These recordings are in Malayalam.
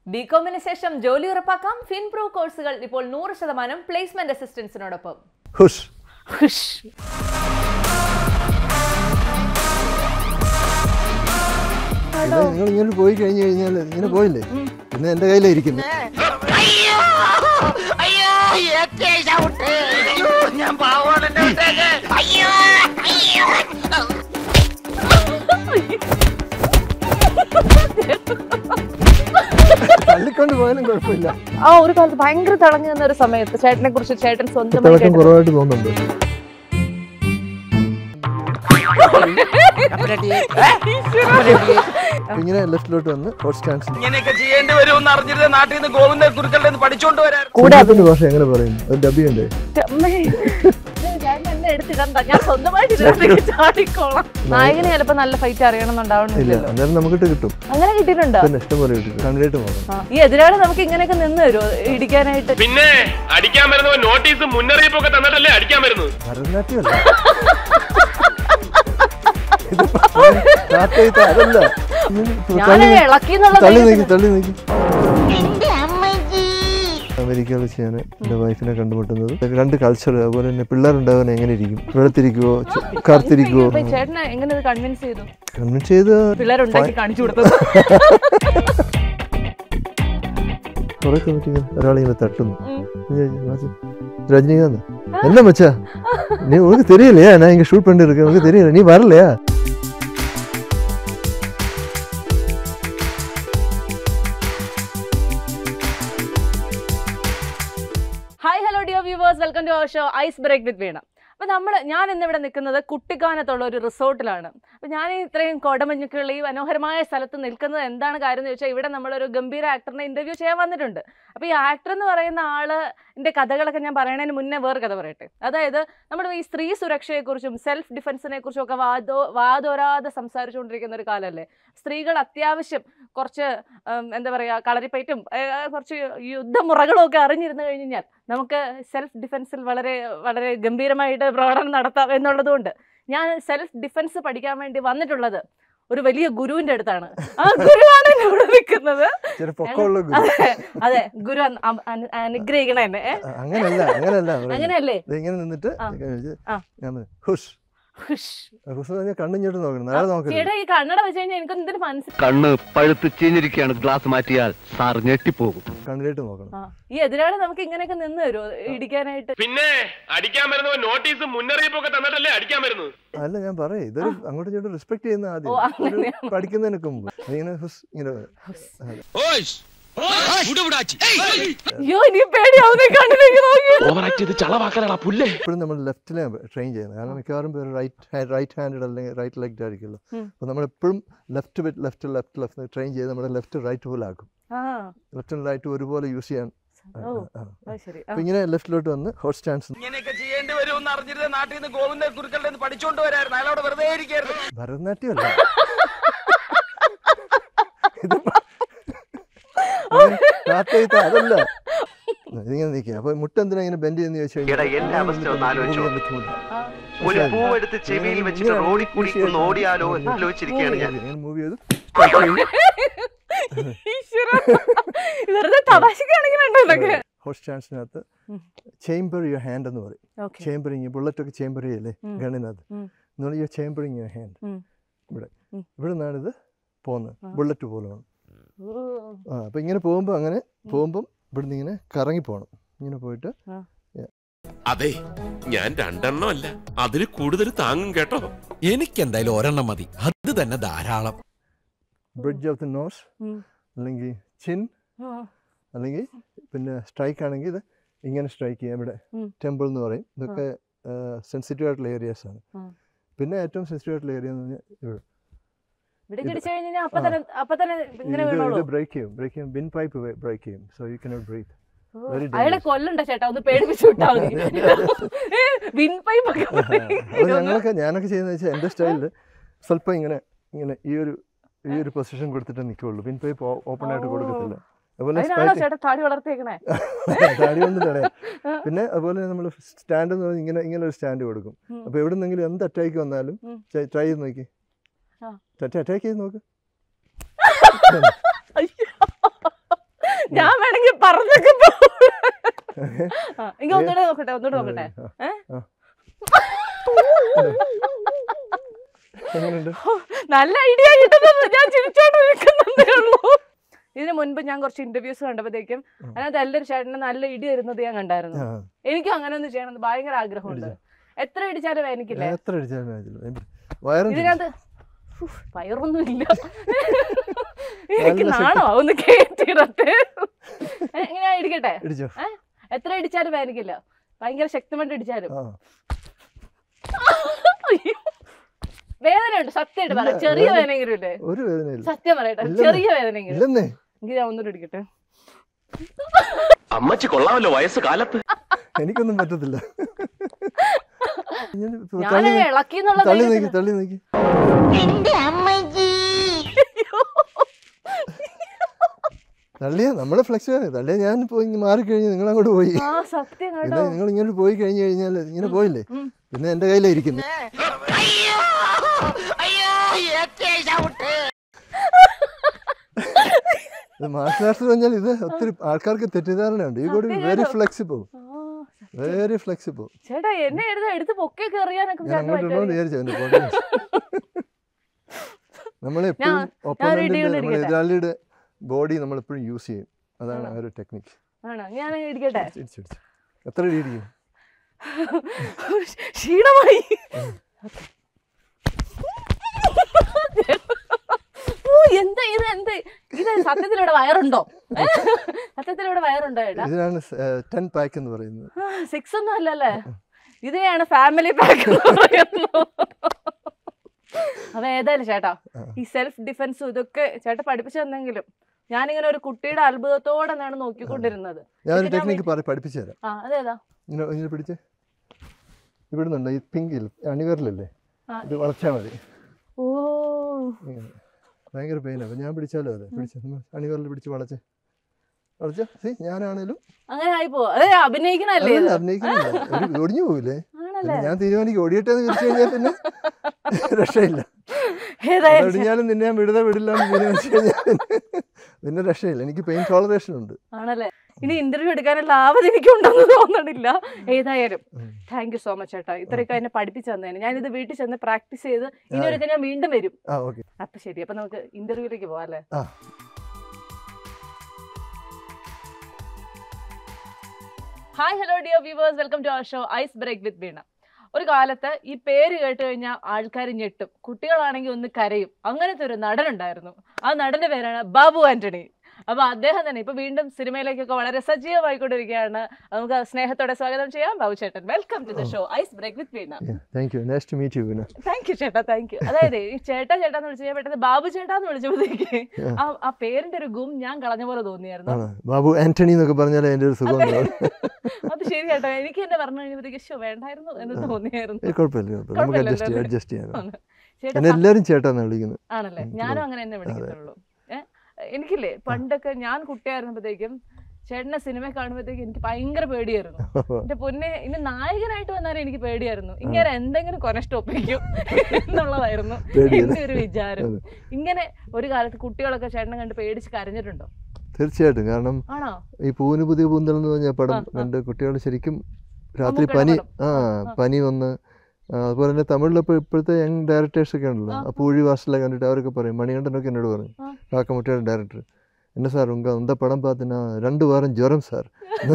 ബികോമിന് ശേഷം ജോലി ഉറപ്പാക്കാം ഫിൻപ്രോ കോഴ്സുകൾ ഇപ്പോൾ നൂറ് ശതമാനം പ്ലേസ്മെന്റ് അസിസ്റ്റൻസിനോടൊപ്പം ഹുഷ് ഹുഷ്. ഇത് നിങ്ങൾ ഇങ്ങനെ പോയി കഴിഞ്ഞു കഴിഞ്ഞാൽ ഇങ്ങനെ പോയില്ലേ പിന്നെ എന്റെ കയ്യിലായിരിക്കുന്നു അയ്യോ അയ്യോ ഏറ്റേ ചവിട്ട് അയ്യോ ഞാൻ പാവമാണ് എന്നെ വിട്ടേക്ക് അയ്യോ അയ്യോ തള്ളിക്കൊണ്ട് പോയാലും കുഴപ്പമില്ല ആ ഒരു കാലത്ത് ഭയങ്കര തിളങ്ങി നിന്ന ഒരു സമയത്ത് ചേട്ടനെ കുറിച്ച് ചേട്ടൻ സ്വന്തമായി തിളക്കം കുറവായിട്ട് തോന്നുന്നുണ്ട് അപ്പൊ ഇങ്ങനെ ലെഫ്റ്റിലോട്ട് വന്ന് ഹോട്ട് സ്റ്റാൻഡ്സ് ഇങ്ങനെയൊക്കെ ചെയ്യേണ്ടി വരുമെന്ന് അറിഞ്ഞിരുന്ന നാട്ടിൽ നിന്ന് ഗോവിന്ദ കുരുക്കളുടെ നിന്ന് പഠിച്ചോണ്ട് വരാൻ കൂടാത്തിന്റെ ഭാഷ എങ്ങനെ പറയും ഒരു ഡബിയുണ്ട് ഞാൻ എന്നെ എടുത്തിടണ്ട ഞാൻ സ്വന്തമായിട്ട് ഇതിനകത്തേക്ക് ചാടിക്കോളാം നായകന് ചിലപ്പോ നല്ല ഫൈറ്റ് ഇല്ല അറിയണമെന്നുണ്ടാവണമെന്നില്ല അന്നേരം നമുക്കിട്ട് കിട്ടും അങ്ങനെ കിട്ടിയിട്ടുണ്ടോ പിന്നെ ഇഷ്ടം പോലെ കിട്ടും കണ്ടിട്ട് പോകണം ആ, ഈ എതിരാളി നമുക്ക് ഇങ്ങനെയൊക്കെ നിന്ന് തരുമോ ഇടിക്കാനായിട്ട് പിന്നെ അടിക്കാൻ വരുന്നവൻ നോട്ടീസ് മുന്നറിയിപ്പൊക്കെ തന്നിട്ടല്ലേ അടിക്കാൻ വരുന്നത് ഭരതനാട്യമല്ല ഇത് സ്റ്റാർട്ട് ചെയ്ത അതല്ല ഉം, ഞാൻ തള്ളി നീ- ഇളക്കി എന്നുള്ള തള്ളി ധൈര്യത്തിൽ- നീക്കി തള്ളി നീക്കി എന്റെ അമ്മജി അമേരിക്കയിൽ വെച്ച് ഞാൻ എൻ്റെ വൈഫിനെ കണ്ടുമുട്ടുന്നത് രണ്ട് കൾച്ചർ അതുപോലെ തന്നെ പിള്ളേരുണ്ടാകാൻ എങ്ങനെ ഇരിക്കും വെളുത്തിരിക്കുവോ ചു- കറുത്തിരിക്കുവോ ഇപ്പൊ ഈ ചേട്ടനെ എങ്ങനെ ഇത് കൺവിൻസ് ചെയ്തു കൺവിൻസ് ചെയ്ത് പിള്ളേരുണ്ടാക്കി കാണിച്ചു കൊടുത്തത് കുറെ കമ്മിറ്റി ഒരാളിങ്ങനെ തട്ടുന്നു ഞാൻ ചോദിച്ചു, "മാച്ച്, ரஜினிகாந்த் என்ன மச்சா நீ உனக்கு தெரியலையா நான் இங்க ஷூட் பண்ணிட்டு இருக்கேன் உனக்கு தெரியல நீ வரலையா hi hello dear viewers welcome to our show ice break with Veena അപ്പോൾ നമ്മൾ ഞാൻ ഇന്നിവിടെ നിൽക്കുന്നത് കുട്ടിക്കാനത്തുള്ള ഒരു റിസോർട്ടിലാണ് അപ്പോൾ ഞാൻ ഈ ഇത്രയും കോടമഞ്ഞുക്കുള്ള ഈ മനോഹരമായ സ്ഥലത്ത് നിൽക്കുന്നത് എന്താണ് കാര്യം എന്ന് ചോദിച്ചാൽ ഇവിടെ നമ്മളൊരു ഗംഭീര ആക്ടറിനെ ഇൻ്റർവ്യൂ ചെയ്യാൻ വന്നിട്ടുണ്ട് അപ്പോൾ ഈ ആക്ടർ എന്ന് പറയുന്ന ആളിൻ്റെ കഥകളൊക്കെ ഞാൻ പറയണതിന് മുന്നേ വേറെ കഥ പറയട്ടെ അതായത് നമ്മൾ ഈ സ്ത്രീ സുരക്ഷയെക്കുറിച്ചും സെൽഫ് ഡിഫെൻസിനെ കുറിച്ചും ഒക്കെ വാദോ വാദോരാതെ സംസാരിച്ചുകൊണ്ടിരിക്കുന്ന ഒരു കാലമല്ലേ സ്ത്രീകൾ അത്യാവശ്യം കുറച്ച് ഉം, എന്താ പറയുക കളരിപ്പയറ്റും ഏഹ്, കുറച്ച് യുദ്ധമുറകളും ഒക്കെ അറിഞ്ഞിരുന്നു കഴിഞ്ഞാൽ നമുക്ക് സെൽഫ് ഡിഫെൻസിൽ വളരെ വളരെ ഗംഭീരമായിട്ട് പ്രകടനം നടത്താം എന്നുള്ളതുകൊണ്ട് ഞാൻ സെൽഫ് ഡിഫെൻസ് പഠിക്കാൻ വേണ്ടി വന്നിട്ടുള്ളത് ഒരു വലിയ ഗുരുവിന്റെ അടുത്താണ് ആ ഗുരുവാണ് എന്നോട് നിൽക്കുന്നത് ചില പൊക്കമുള്ള ഗുരു. അതെ അതെ ഗുരു അന്- അ- അന്- അനുഗ്രഹിക്കണേ എന്നെ ഏ? അ- അങ്ങനല്ല അങ്ങനല്ല പറയുന്നത്. അങ്ങനെയല്ലേ ദേ ഇങ്ങനെ നിന്നിട്ട് ആ. കഴിച്ച് ആ. ഞാൻ ഹുഷ് ഹുഷ്. ഹുഷ് എന്ന് പറഞ്ഞാൽ കണ്ണിഞ്ഞോട്ട് നോക്കണം നാളെ നോക്കരുത് ചേട്ടാ ഈ കണ്ണട വെച്ച് കഴിഞ്ഞാൽ എനിക്കൊന്നും ഇതിന് മനസ്സിലായി കണ്ണ് പഴുത്ത് ചീഞ്ഞിരിക്കുകയാണ് ഗ്ലാസ് മാറ്റിയാൽ സാർ ഞെട്ടിപ്പോകും കണ്ണിലേക്ക് നോക്കണം ആ ഈ എതിരാളി നമുക്ക് ഇങ്ങനെയൊക്കെ നിന്ന് തരുമോ ഇടിക്കാനായിട്ട് പിന്നെ അടിക്കാൻ വരുന്നവൻ നോട്ടീസ് മുന്നറിയിപ്പൊക്കെ തന്നിട്ടല്ലേ അടിക്കാൻ വരുന്നത് അല്ല ഞാൻ പറയേ ഇതൊരു അങ്ങോട്ടും ഇങ്ങോട്ടും റെസ്പെക്ട് ചെയ്യുന്ന ഓ, ആദ്യം ഒരു അങ്ങനെയാ. പഠിക്കുന്നതിനൊക്കെ മുമ്പ് അതിങ്ങനെ ഹുസ് ഇങ്ങനെ അയ്യോ എനിക്ക് പേടിയാവുന്നേ കണ്ണിലേക്ക് നോക്കി ഓവറാക്ട് ചെയ്ത് ചളവാക്കാനാ പുല്ലേ എപ്പോഴും നമ്മൾ ലെഫ്റ്റിലെ ട്രെയിൻ ചെയ്യുന്നത് കാരണം മിക്കവാറും പേര് റൈറ്റ് റൈറ്റ് ഹാൻഡ് അല്ലെങ്കിൽ റൈറ്റ് ലെഗ് ആയിരിക്കുമല്ലോ ഉം. അപ്പോൾ നമ്മൾ എപ്പോഴും left left left left train ചെയ്ത് നമ്മുടെ ലെഫ്റ്റ് റൈറ്റ് പോലെ ആക്കും ആ ലെഫ്റ്റും റൈറ്റും ഒരുപോലെ യൂസ് ചെയ്യാൻ ഓ അത് ശരി ആ. അപ്പോൾ ഇങ്ങനെ ലെഫ്റ്റിലോട്ട് വന്ന് ഹോട്ട് സ്റ്റാൻഡ്സ് ഇങ്ങനെയൊക്കെ ചെയ്യേണ്ടി വരുമെന്ന് അറിഞ്ഞിരുന്ന നാട്ടിൽ നിന്ന് ഗോവിന്ദ കുരുക്കളുടെ നിന്ന് പഠിച്ചോണ്ട് വരായിരുന്നു അയാളോട് വെറുതെ ഇരിക്കരുത് ഭരതനാട്യമല്ല ഇത് സ്റ്റാർട്ട് ചെയ്ത അതല്ല ഇതിങ്ങനെ നിൽക്കുക അപ്പോൾ മുട്ട എന്തിനാ ഇങ്ങനെ ബെൻഡ് ചെയ്യുന്ന ചോദിച്ചു എടാ, എന്റെ അവസ്ഥ ഒന്ന് ആലോചിച്ചോ. ആ. ഒരു പൂവെടുത്ത് ചെവിയിൽ വെച്ചിട്ട് റോഡിൽ കൂടി ഒന്ന് ഓടിയാലോ എന്ന് ആലോചിച്ചിരിക്കുകയാണ് ഞാൻ ഇങ്ങനെ മൂവ് ചെയ്ത് ഈശ്വരാ. വെറുതെ തമാശക്കാണെങ്കിലുണ്ടോ ഇതൊക്കെ ഹോട്ട് സ്റ്റാൻഡ്സിനകത്ത് ഉം. ചേംബർ യുവർ ഹാൻഡ് എന്ന് പറയും ഓക്കെ ചേംബറിങ് ബുള്ളറ്റ് ഒക്കെ ചേംബർ ചെയ്യല്ലേ ഉം. ഗണ്ണിനകത്ത് ഉം. എന്നുള്ള യുവർ ചേംബറിങ് യുവർ ഹാൻഡ് ഉം. ഇവിടെ ഉം. ഇവിടെ നിന്നാണ് ഇത് പോകുന്നത് ആ. ബുള്ളറ്റ് പോലെയാണ് ആ അപ്പം ഇങ്ങനെ പോകുമ്പോൾ അങ്ങനെ പോകുമ്പം ഇവിടുന്ന് ഇങ്ങനെ കറങ്ങി പോകണം ഇങ്ങനെ പോയിട്ട് അതെ ഞാൻ രണ്ടെണ്ണം അല്ല അതിൽ കൂടുതൽ താങ്ങും കേട്ടോ എനിക്കെന്തായാലും ഒരെണ്ണം മതി അത് തന്നെ ധാരാളം ബ്രിഡ്ജ് ഓഫ് ദി നോസ് ഉം. അല്ലെങ്കിൽ ചിൻ അല്ലെങ്കിൽ പിന്നെ സ്ട്രൈക്ക് ആണെങ്കിൽ ഇത് ഇങ്ങനെ സ്ട്രൈക്ക് ചെയ്യാം ഇവിടെ ഉം. ടെമ്പിൾ എന്ന് പറയും ഇതൊക്കെ സെൻസിറ്റീവ് ആയിട്ടുള്ള ഏരിയാസ് ആണ് ആ. പിന്നെ ഏറ്റവും സെൻസിറ്റീവ് ആയിട്ടുള്ള ഏരിയ എന്ന് പറഞ്ഞാൽ ഇവിടെ ഇവിടെ ഇടിച്ചു കഴിഞ്ഞാൽ അപ്പൊ തന്നെ അപ്പൊ തന്നെ ഇങ്ങനെ ഇത് വീണോളൂ ഇത് ബ്രേക്ക് ചെയ്യും ബ്രേക്ക് ചെയ്യും ബിൻ പൈപ്പ് ബ്രേക്ക് ചെയ്യും so you cannot breathe very അയാളെ dangerous. കൊല്ലണ്ട ചേട്ടാ ഒന്ന് പേടിപ്പിച്ചു വിട്ടാ മതി വിൻ പൈപ്പ് ഒക്കെ അപ്പോൾ ഞങ്ങളൊക്കെ ഞാനൊക്കെ ചെയ്യുന്നത് വെച്ചാൽ എൻ്റെ സ്റ്റൈലിൽ സ്വല്പം ഇങ്ങനെ ഇങ്ങനെ ഈ ഒരു ഈ ഒരു പൊസിഷൻ കൊടുത്തിട്ട് നിൽക്കുള്ളൂ ബിൻ പൈപ്പ് ഓപ്പൺ ആയിട്ട് കൊടുക്കത്തില്ല അതുപോലെ അതിനാണോ സ്ട്രൈറ്റ് ചേട്ടാ താടി വളർത്തിയേക്കണേ താടി കൊണ്ട് തടയാം പിന്നെ അതുപോലെ നമ്മൾ സ്റ്റാൻഡ് എന്ന് പറഞ്ഞാൽ ഇങ്ങനെ ഇങ്ങനെ ഒരു സ്റ്റാൻഡ് കൊടുക്കും ഉം. അപ്പോൾ എവിടെ നിന്നെങ്കിലും എന്ത് അറ്റാക്ക് വന്നാലും ഉം. ട്രൈ ചെയ്ത് നോക്കി ആ. അറ്റാക്ക് ചെയ്ത് നോക്ക് അയ്യോ. ഞാൻ വേണമെങ്കിൽ പറഞ്ഞൊക്കെ പോകും ഇങ്ങ ഒന്നുകൂടെ നോക്കട്ടെ ഒന്നുകൂടെ നോക്കട്ടെ ആ, ആ. എങ്ങനെയുണ്ട് നല്ല ഐഡിയ കിട്ടുന്നത് ഞാൻ ചിരിച്ചോണ്ട് നിൽക്കുന്നതേ ഉള്ളൂ ഇതിന് മുൻപ് ഞാൻ കുറച്ച് ഇന്റർവ്യൂസ് കണ്ടപ്പോഴത്തേക്കും അതിനകത്ത് എല്ലാവരും ചേട്ടന് നല്ല ഇടി വരുന്നത് ഞാൻ കണ്ടായിരുന്നു ആ, എനിക്കും അങ്ങനെ ഒന്ന് ചെയ്യണമെന്ന് ഭയങ്കര ആഗ്രഹമുണ്ട് എത്ര ഇടിച്ചാലും എനിക്കില്ലേ എത്ര അടിച്ചാലും വേദനയില്ല. വയറും ഇതിനകത്ത് ഉഫ്, വയറൊന്നും ഇല്ല നല്ല എനിക്ക് നാണോ ഒന്ന് കേട്ടിടട്ടെ എങ്ങനെയാ ഇടിക്കട്ടെ ഇടിച്ചോ ഏ? എത്ര ഇടിച്ചാലും വേദനിക്കില്ല ഭയങ്കര ശക്തമായിട്ട് ഇടിച്ചാലും ആ അയ്യോ. വേദനയുണ്ട് സത്യമായിട്ട് പറയാം ഇല്ല, ചെറിയ വേദന- വേദനെങ്കിലും ഇല്ലേ ഒരു വേദനയില്ല സത്യം പറയട്ടെ ഇല്ലെന്നേ. ചെറിയ വേദനെങ്കിലും ഇല്ലെന്നേ എങ്കിൽ ഞാൻ ഒന്നുകൂടി ഇടിക്കട്ടെ അമ്മച്ചി കൊള്ളാമല്ലോ വയസ്സ് കാലത്ത് എനിക്കൊന്നും പറ്റത്തില്ല ഞാൻ ഇപ്പൊ ഞാൻ തള്ളി നീ- ഇളക്കി എന്നുള്ള തള്ളി ധൈര്യത്തില്- നീക്കി തള്ളി നീക്കി തള്ളിയ നമ്മളെ ഫ്ലെക്സ് ആണ് തള്ളിയ ഞാൻ പോയി ഇങ്ങ് മാറിക്കഴിഞ്ഞ് നിങ്ങൾ അങ്ങോട്ട് പോയി ആ സത്യം പിന്നെ കേട്ടോ നിങ്ങൾ ഇങ്ങോട്ട് പോയി കഴിഞ്ഞ് കഴിഞ്ഞാൽ ഇങ്ങനെ പോയില്ലേ ഉം. പിന്നെ എന്റെ കയ്യിലാണ് ഇരിക്കുന്നത് മാർഷൽ ആർട്സ് പറഞ്ഞാൽ ഇത് ഒത്തിരി ആൾക്കാർക്ക് തെറ്റിദ്ധാരണയുണ്ട് ഈ കൂടി സത്യം വെരി കേട്ടോ. ഫ്ലെക്സിബിൾ ആ, വെരി ഫ്ലെക്സിബിൾ ചേട്ടാ എന്നെ എടുത്ത് എടുത്ത് പൊക്കൊക്കെ എറിയാനൊക്കെ ഞാൻ ചേട്ടന് അങ്ങോട്ട് പറ്റുമോ? ഇടണമെന്ന് വിചാരിച്ചു എന്റെ ബോഡി നമ്മളെപ്പോഴും ഞാൻ- ഒപ്പോണന്റിന്റെ ഇടി നമ്മുടെ കൊണ്ടിരിക്കട്ടെ. എതിരാളിയുടെ ബോഡി നമ്മളെപ്പോഴും യൂസ് ചെയ്യും അതാണ് ആ ഒരു ടെക്നിക്ക് ആണോ ഞാൻ ഇടിക്കട്ടെ ഇടിച്ചിടിച്ചു എത്ര ഇടി ഇടിക്കും ക്ഷീണമായി ഓ എന്താ ഇത് എന്ത് ഇത് സത്യത്തിലൂടെ വയറുണ്ടോ ഏ? സത്യത്തിലൂടെ വയറുണ്ടോ ചേട്ടാ ഇതിനാണ് ടെൻ പാക്ക് എന്ന് പറയുന്നത് സിക്സ് ഒന്നും അല്ലല്ലേ ഇതിനെയാണ് ഫാമിലി പാക്ക് എന്ന് പറയുന്നത് അപ്പൊ ഏതായാലും ചേട്ടാ ഈ സെൽഫ് ഡിഫൻസും ഇതൊക്കെ ചേട്ടാ പഠിപ്പിച്ചു തന്നെങ്കിലും ഞാനിങ്ങനെ ഒരു കുട്ടിയുടെ അത്ഭുതത്തോടെ ഞാൻ നോക്കിക്കൊണ്ടിരുന്നത് ഞാനൊരു ഇത് ഞാൻ ടെക്നിക്ക് പറ പഠിപ്പിച്ചു തരാം ആ അതേതാ ഇങ്ങനെ ഇങ്ങനെ പിടിച്ച് ഇവിടുന്നുണ്ട് ഈ പിങ്കിൽ അണിവരലല്ലേ ആ. ഇത് വളച്ചാൽ മതി ഓ ഇങ്ങനെ ഭയങ്കര പെയിനാണ് അപ്പം ഞാൻ പിടിച്ചാലോ അതെ പിടിച്ച് അണിവരൽ പിടിച്ച് വളച്ച് വളച്ച സി ഞാനാണേലും അങ്ങനെ ആയി പോവാ അതെ അഭിനയിക്കണല്ലേ ഇത് അതല്ല, അഭിനയിക്കുന്നില്ല ഒരു ഒടിഞ്ഞു പോവില്ലേ ആണല്ലേ ഞാൻ തീരുമാനിക്കും ഓടിയിട്ടെ എന്ന് വിളിച്ചു കഴിഞ്ഞാൽ പിന്നെ രക്ഷയില്ല ഏതായാലും ഒടിഞ്ഞാലും നിന്നെ ഞാൻ വിടുത വിടില്ല എന്ന് തീരുമാനിച്ചു കഴിഞ്ഞാൽ പിന്നെ- പിന്നെ രക്ഷയില്ല എനിക്ക് പെയിൻ ടോളറേഷൻ ഉണ്ട് ആണല്ലേ ഇനി ഇന്റർവ്യൂ എടുക്കാനുള്ള ആവത് എനിക്കുണ്ടെന്ന് തോന്നണില്ല ഏതായാലും ഉം. താങ്ക് യു സോ മച്ച് ചേട്ടാ ഇത്രയൊക്കെ എന്നെ പഠിപ്പിച്ചു തന്നതിന് ഞാൻ ഇത് വീട്ടിൽ ചെന്ന് പ്രാക്ടീസ് ചെയ്ത് ഇനി ഒരിക്കൽ ഞാൻ വീണ്ടും വരും ആ ഓക്കെ അപ്പൊ ശരി അപ്പൊ നമുക്ക് ഇന്റർവ്യൂലേക്ക് പോവാം അല്ലേ ആ hi hello dear viewers welcome to our show ice break with Veena ഒരു കാലത്ത് ഈ പേര് കേട്ട് കഴിഞ്ഞാൽ ആൾക്കാർ ഞെട്ടും കുട്ടികളാണെങ്കിൽ ഒന്ന് കരയും അങ്ങനത്തെ ഒരു നടനുണ്ടായിരുന്നു ആ നടന്റെ പേരാണ് ബാബു ആന്റണി അപ്പൊ അദ്ദേഹം തന്നെ ഇപ്പൊ വീണ്ടും സിനിമയിലേക്കൊക്കെ വളരെ സജീവമായിക്കൊണ്ടിരിക്കുകയാണ് നമുക്ക് സ്നേഹത്തോടെ സ്വാഗതം ചെയ്യാം ബാബു ചേട്ടൻ welcome to the show ice break with Veena thank you next to meet you പിന്നെ താങ്ക് യു ചേട്ടാ താങ്ക് യു അതായത് ഈ ചേട്ടാ ചേട്ടാന്ന് വിളിച്ചു ഞാൻ പെട്ടെന്ന് ബാബു ചേട്ടാന്ന് വിളിച്ചപ്പോഴത്തേക്ക് ആ ആ പേരിന്റെ ഒരു ഗും ഞാൻ കളഞ്ഞ പോലെ തോന്നിയായിരുന്നു ആണ് ബാബു ആന്റണി എന്നൊക്കെ പറഞ്ഞാൽ എൻ്റെ ഒരു സുഖം ഉണ്ടാവും അത് ശരി ചേട്ടാ എനിക്ക് എന്നെ പറഞ്ഞു കഴിഞ്ഞപ്പോഴത്തേക്ക് ശോ വേണ്ടായിരുന്നു എന്ന് തോന്നിയായിരുന്നു ഏയ് കുഴപ്പമില്ല കുഴപ്പമില്ല നമുക്ക് കുഴപ്പമില്ലല്ലോ അഡ്ജസ്റ്റ് ചെയ്യാം അല്ലേ? അഡ്ജസ്റ്റ് ചെയ്യാം ആണ്. ചേട്ടാ എന്നെ എല്ലാവരും ചേട്ടാന്നാണ് വിളിക്കുന്നത് ആണല്ലേ ഉം, ഞാനും ഉം. അങ്ങനെ തന്നെ വിളിക്കത്തുള്ളൂ ഏഹ് എനിക്കില്ലേ പണ്ടൊക്കെ ഞാൻ കുട്ടിയായിരുന്നപ്പോഴത്തേക്കും ചേട്ടനെ സിനിമ കാണുമ്പോഴത്തേക്കും എനിക്ക് ഭയങ്കര പേടിയായിരുന്നു എന്റെ പൊന്നെ ഇനി നായകനായിട്ട് വന്നാലും എനിക്ക് പേടിയായിരുന്നു ഇങ്ങനെ എന്തെങ്കിലും കൊനഷ്ടൊപ്പിക്കും എന്നുള്ളതായിരുന്നു പേടിയല്ലേ? എന്റെ ഒരു വിചാരം അതെ. ഇങ്ങനെ ഒരു കാലത്ത് കുട്ടികളൊക്കെ ചേട്ടനെ കണ്ട് പേടിച്ച് കരഞ്ഞിട്ടുണ്ടോ തീർച്ചയായിട്ടും കാരണം ആണോ ഈ പൂവിന് പുതിയ പൂന്തൽ എന്ന് പറഞ്ഞ പടം ആ, ആ. കണ്ട് കുട്ടികൾ ശരിക്കും രാത്രി മമ്മൂക്കയുടെ പനി പടം. ആ ആ. പനി വന്ന് ആ, അതുപോലെ തന്നെ തമിഴിലിപ്പോൾ ഇപ്പോഴത്തെ യങ് ഡയറക്ടേഴ്സ് ഒക്കെ ഉണ്ടല്ലോ ആ, ആ പൂഴി വാസല കണ്ടിട്ട് അവരൊക്കെ പറയും മണികണ്ഠനൊക്കെ എന്നോട് പറയും ആ. കാക്കമുട്ടിയുടെ ഡയറക്ടർ என்ன சார் உங்க அந்த படம் பார்த்தினா രണ്ട് വാരം ജ്വരം സാർ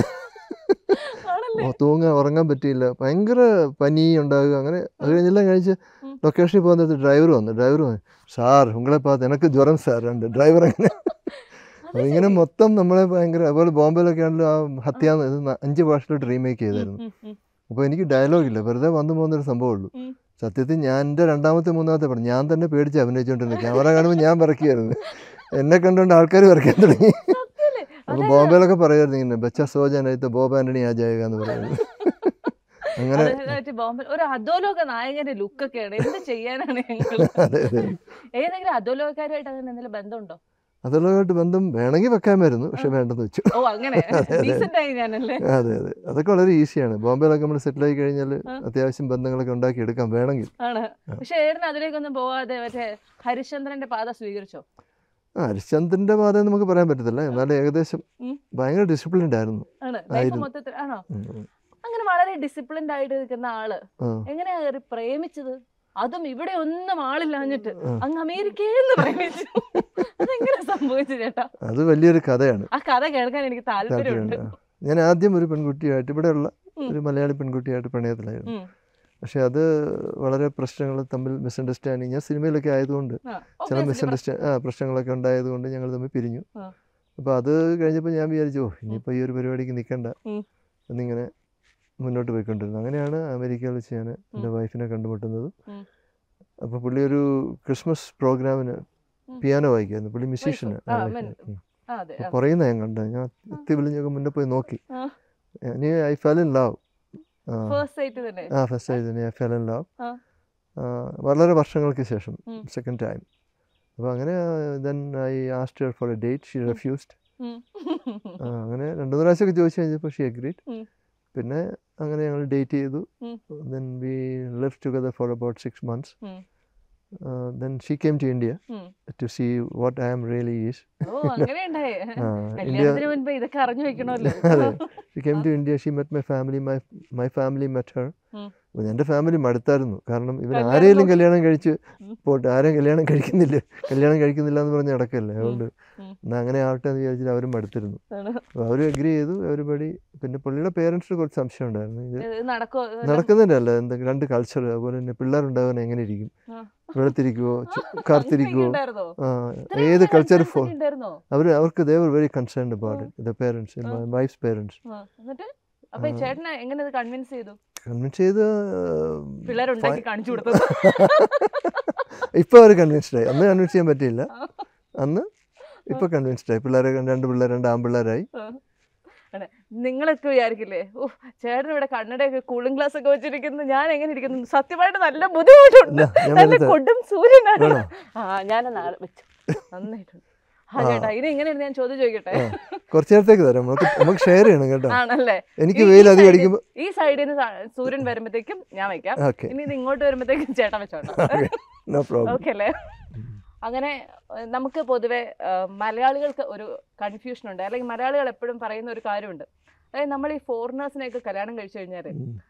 ആണല്ലേ തൂങ്ങാൻ ഉറങ്ങാൻ പറ്റിയില്ല ഭയങ്കര പനി ഉണ്ടാകുക അങ്ങനെ അത് കഴിഞ്ഞെല്ലാം കഴിച്ച് ഉം. ലൊക്കേഷനിൽ പോകുന്നത് ഡ്രൈവർ വന്നു ഡ്രൈവർ വന്നു സാർ ഉങ്ങളെ പാത്ത് എനക്ക് ജ്വരം സാർ ഉണ്ട് ഡ്രൈവർ അങ്ങനെ അപ്പോൾ ഇങ്ങനെ മൊത്തം നമ്മളെ ഭയങ്കര അതുപോലെ ബോംബെയിലൊക്കെ ആണെങ്കിലും ആ ഹത്യാന്ന് ഇത് ന- അഞ്ച് ഭാഷയിലോട്ട് റീമേക്ക് ചെയ്തായിരുന്നു ഉം, ഉം, അപ്പോൾ എനിക്ക് ഡയലോഗില്ല വെറുതെ വന്നു പോകുന്നൊരു സംഭവമുള്ളൂ ഉം. സത്യത്തിൽ ഞാൻ എൻ്റെ രണ്ടാമത്തെ മൂന്നാമത്തെ പടം ഞാൻ തന്നെ പേടിച്ച് അഭിനയിച്ചുകൊണ്ടിരുന്നു ക്യാമറ കാണുമ്പോൾ ഞാൻ വിറക്കിയായിരുന്നു എന്നെ കണ്ടുകൊണ്ട് ആൾക്കാർ വിറക്കാൻ തുടങ്ങി സത്യല്ലേ? അപ്പോൾ ബോംബെയിലൊക്കെ പറയായിരുന്നു ഇങ്ങനെ ബച്ച സോജാനായിട്ട് ബോബ ആൻ്റണി ആ ജായക എന്ന് പറയുന്നത് അങ്ങനെ അത് മറ്റേ ബോംബെ ഒരു അധോലോക നായകന്റെ ലുക്കൊക്കെയാണ് എന്ത് ചെയ്യാനാണ് ഞങ്ങൾ അതെ അതെ ഏതെങ്കിലും അധോലോകക്കാരുമായിട്ട് അങ്ങനെ എന്തെങ്കിലും ബന്ധമുണ്ടോ അതുള്ളതായിട്ട് ബന്ധം വേണമെങ്കിൽ വെക്കാമായിരുന്നു പക്ഷെ വേണ്ടെന്ന് വെച്ചു ഓ അങ്ങനെ ഡീസെന്റ് ആയി ഞാനല്ലേ അതെ അതെ അതൊക്കെ വളരെ ഈസിയാണ് ബോംബെയിലൊക്കെ നമ്മൾ സെറ്റിൽ ആയി കഴിഞ്ഞാൽ ആ. അത്യാവശ്യം ബന്ധങ്ങളൊക്കെ ഉണ്ടാക്കി എടുക്കാം വേണമെങ്കിൽ ആണ് പക്ഷെ ഏടന് അതിലേക്കൊന്നും പോവാതെ മറ്റേ ഹരിശ്ചന്ദ്രന്റെ പാത സ്വീകരിച്ചോ ആ ഹരിശ്ചന്ദ്രൻ്റെ പാത നമുക്ക് പറയാൻ പറ്റത്തില്ല എന്നാലും ഏകദേശം ഉം. ഭയങ്കര ഡിസിപ്ലിൻഡ് ആയിരുന്നു ആണ് ലൈഫ് ആയിരുന്നു. മൊത്തത്തിൽ ആണോ ഉം, ഉം. അങ്ങനെ വളരെ ഡിസിപ്ലിൻഡ് ആയിട്ട് നിൽക്കുന്ന ആള് ആ, എങ്ങനെയാ കയറി പ്രേമിച്ചത് അതും ഇവിടെ ഒന്നും ആളില്ലാഞ്ഞിട്ട് ആ. അങ്ങ് അമേരിക്കയിൽ പ്രേമിച്ചു അതെങ്ങനെ സംഭവിച്ചു ചേട്ടാ അത് വലിയൊരു കഥയാണ് ആ കഥ കേൾക്കാൻ എനിക്ക് താല്പര്യമുണ്ട് താല്പര്യമുണ്ട് ആ. ഞാൻ ആദ്യം ഒരു പെൺകുട്ടിയായിട്ട് ഇവിടെയുള്ള ഉം. ഒരു മലയാളി പെൺകുട്ടിയായിട്ട് പ്രണയത്തിലായിരുന്നു ഉം. പക്ഷെ അത് വളരെ പ്രശ്നങ്ങൾ തമ്മിൽ മിസ്അണ്ടർസ്റ്റാൻഡിങ് ഞാൻ സിനിമയിലൊക്കെ ആയതുകൊണ്ട് ആ, ചില obviously മിസ്അണ്ടർസ്റ്റാൻഡ് ആ പ്രശ്നങ്ങളൊക്കെ ഉണ്ടായതുകൊണ്ട് ഞങ്ങൾ തമ്മിൽ പിരിഞ്ഞു ആ. അപ്പോൾ അത് കഴിഞ്ഞപ്പോൾ ഞാൻ വിചാരിച്ചു ഓ ഇനിയിപ്പോൾ ഈ ഒരു പരിപാടിക്ക് നിൽക്കണ്ട ഉം. എന്നിങ്ങനെ മുന്നോട്ട് പോയിക്കൊണ്ടിരുന്നു അങ്ങനെയാണ് അമേരിക്കയിൽ വെച്ച് ഞാൻ എൻ്റെ വൈഫിനെ കണ്ടുമുട്ടുന്നത് ഉം. അപ്പോൾ പുള്ളി ഒരു ക്രിസ്മസ് പ്രോഗ്രാമിന് ഉം. പിയാനോ വായിക്കായിരുന്നു പുള്ളി മ്യൂസീഷ്യന് ആ, മൻ- ആ, അതെ ആ. കുറയുന്ന ഞാൻ കണ്ടത് ഞാൻ എത്തി വിളിഞ്ഞൊക്കെ മുന്നേ പോയി നോക്കി ആ. ഇനി I fell in love first sight തന്നെ ആ ഫസ്റ്റ് ആയി തന്നെ ഐ ഫെൽ ഇൻ ലവ് ആ. വളരെ വർഷങ്ങൾക്ക് ശേഷം ഉം. സെക്കൻഡ് ടൈം അപ്പോൾ അങ്ങനെ then I asked for a date she refused ഉം. അങ്ങനെ രണ്ടു മൂന്ന് പ്രാവശ്യമൊക്കെ ചോദിച്ചു കഴിഞ്ഞപ്പോൾ ഷീ അഗ്രീഡ് ഉം. പിന്നെ അങ്ങനെ ഞങ്ങൾ ഡേറ്റ് ചെയ്തു ഉം. Then we live together for about six months ഉം. Then she came to India ഉം. To see what I am really is ഓ അങ്ങനെ ഉണ്ടായേ ഇന്ത്യ കല്യാണത്തിന് മുൻപ് ഇതൊക്കെ അറിഞ്ഞു വെക്കണമല്ലോ അതെ she came to India she met my family my my family met her ഉം. എൻ്റെ ഫാമിലി മടുത്തായിരുന്നു കാരണം ഇവൻ കല്യാണം ആരെയും നോക്കി- കല്യാണം കഴിച്ച് ഉം. പോട്ടെ ആരെയും കല്യാണം കഴിക്കുന്നില്ല കല്യാണം കഴിക്കുന്നില്ല എന്ന് പറഞ്ഞ് നടക്കല്ലേ അതുകൊണ്ട് ഉം. എന്നാ അങ്ങനെ ആവട്ടെ എന്ന് വിചാരിച്ചിട്ട് അവരും മടുത്തിരുന്നു ആണ്. അപ്പോൾ അവർ അഗ്രി ചെയ്തു എവരിബഡി പിന്നെ പുള്ളിയുടെ പേരൻസിന് കുറച്ച് സംശയം ഉണ്ടായിരുന്നു ഇത് ഇത് നടക്കോ നടക്കുന്നില്ല എന്തെങ്കിലും രണ്ട് കൾച്ചർ അതുപോലെ തന്നെ പിള്ളേരുണ്ടാവാൻ എങ്ങനെ ഇരിക്കും ആ. വെളുത്തിരിക്കുവോ ആ, ചു- അങ്ങനെയൊക്കെ കറുത്തിരിക്കുവോ ഉണ്ടായിരുന്നോ? ആ, ഇത്രയും ഏത് ഒരു കൾച്ചർ uncertainty ഫോർ ഉണ്ടായിരുന്നോ? അവർ അവർക്ക് they were very concerned about it the parents ആ. മൈ വൈഫ്സ് പേരൻസ് ആ, എന്നിട്ട് അപ്പൊ ഈ ആ. ചേട്ടനെ എങ്ങനെ ഇത് കൺവിൻസ് ചെയ്തു കൺവിൻസ് ചെയ്ത് പിള്ളേരുണ്ടാക്കി കാണിച്ചു കൊടുത്തത് ഇപ്പൊ അവർ കൺവിൻസ്ഡ് ആയി അന്ന് കൺവിൻസ് ചെയ്യാൻ പറ്റിയില്ല അന്ന് ഇപ്പൊ കൺവിൻസ്ഡ് ആയി പിള്ളേരെ രണ്ട് പിള്ളേർ രണ്ട് ആൺപിള്ളേരായി അതെ. നിങ്ങളൊക്കെ വിചാരിക്കില്ലേ ഓ ചേട്ടൻ ഇവിടെ കണ്ണടയൊക്കെ കൂളിംഗ് ഗ്ലാസ് ഒക്കെ വെച്ചിരിക്കുന്നു ഞാൻ എങ്ങനെ ഇരിക്കുന്നു സത്യമായിട്ട് നല്ല ബുദ്ധിമുട്ടുണ്ട് ഇല്ല, ഞാൻ നല്ല വെറുതെ- കൊടും സൂര്യനാണ് വേണോ? ആ ഞാൻ നാളെ വെച്ചു നന്നായിട്ടുണ്ട് ആ ആ. ചേട്ടാ ഇത് എങ്ങനെയാണ് ഞാൻ ചോദ്യം ചോദിക്കട്ടെ ആ. കുറച്ച് നേരത്തേക്ക് തരാം നമുക്ക് നമുക്ക് ഷെയർ ചെയ്യണം കേട്ടോ ആണല്ലേ എനിക്ക് ഈ- വെയിൽ ഈ അധികം side- അടിക്കുമ്പോൾ ഈ സൈഡിൽ നിന്ന് സൂര്യൻ വരുമ്പോഴത്തേക്കും ഞാൻ വെക്കാം ഓക്കെ ഇനി ഇത് ഇങ്ങോട്ട് വരുമ്പോഴത്തേക്കും ചേട്ടൻ വെച്ചോട്ടോ നോ പ്രോബ്ലം ഓക്കെ അല്ലേ അങ്ങനെ ഏഹ്, നമുക്ക് പൊതുവെ ഏഹ്, മലയാളികൾക്ക് ഒരു കൺഫ്യൂഷൻ ഉണ്ട് അല്ലെങ്കിൽ മലയാളികൾ എപ്പോഴും പറയുന്ന ഒരു കാര്യമുണ്ട് അതായത് നമ്മൾ ഈ ഫോറിനേഴ്സിനെയൊക്കെ കല്യാണം കഴിച്ചു കഴിഞ്ഞാൽ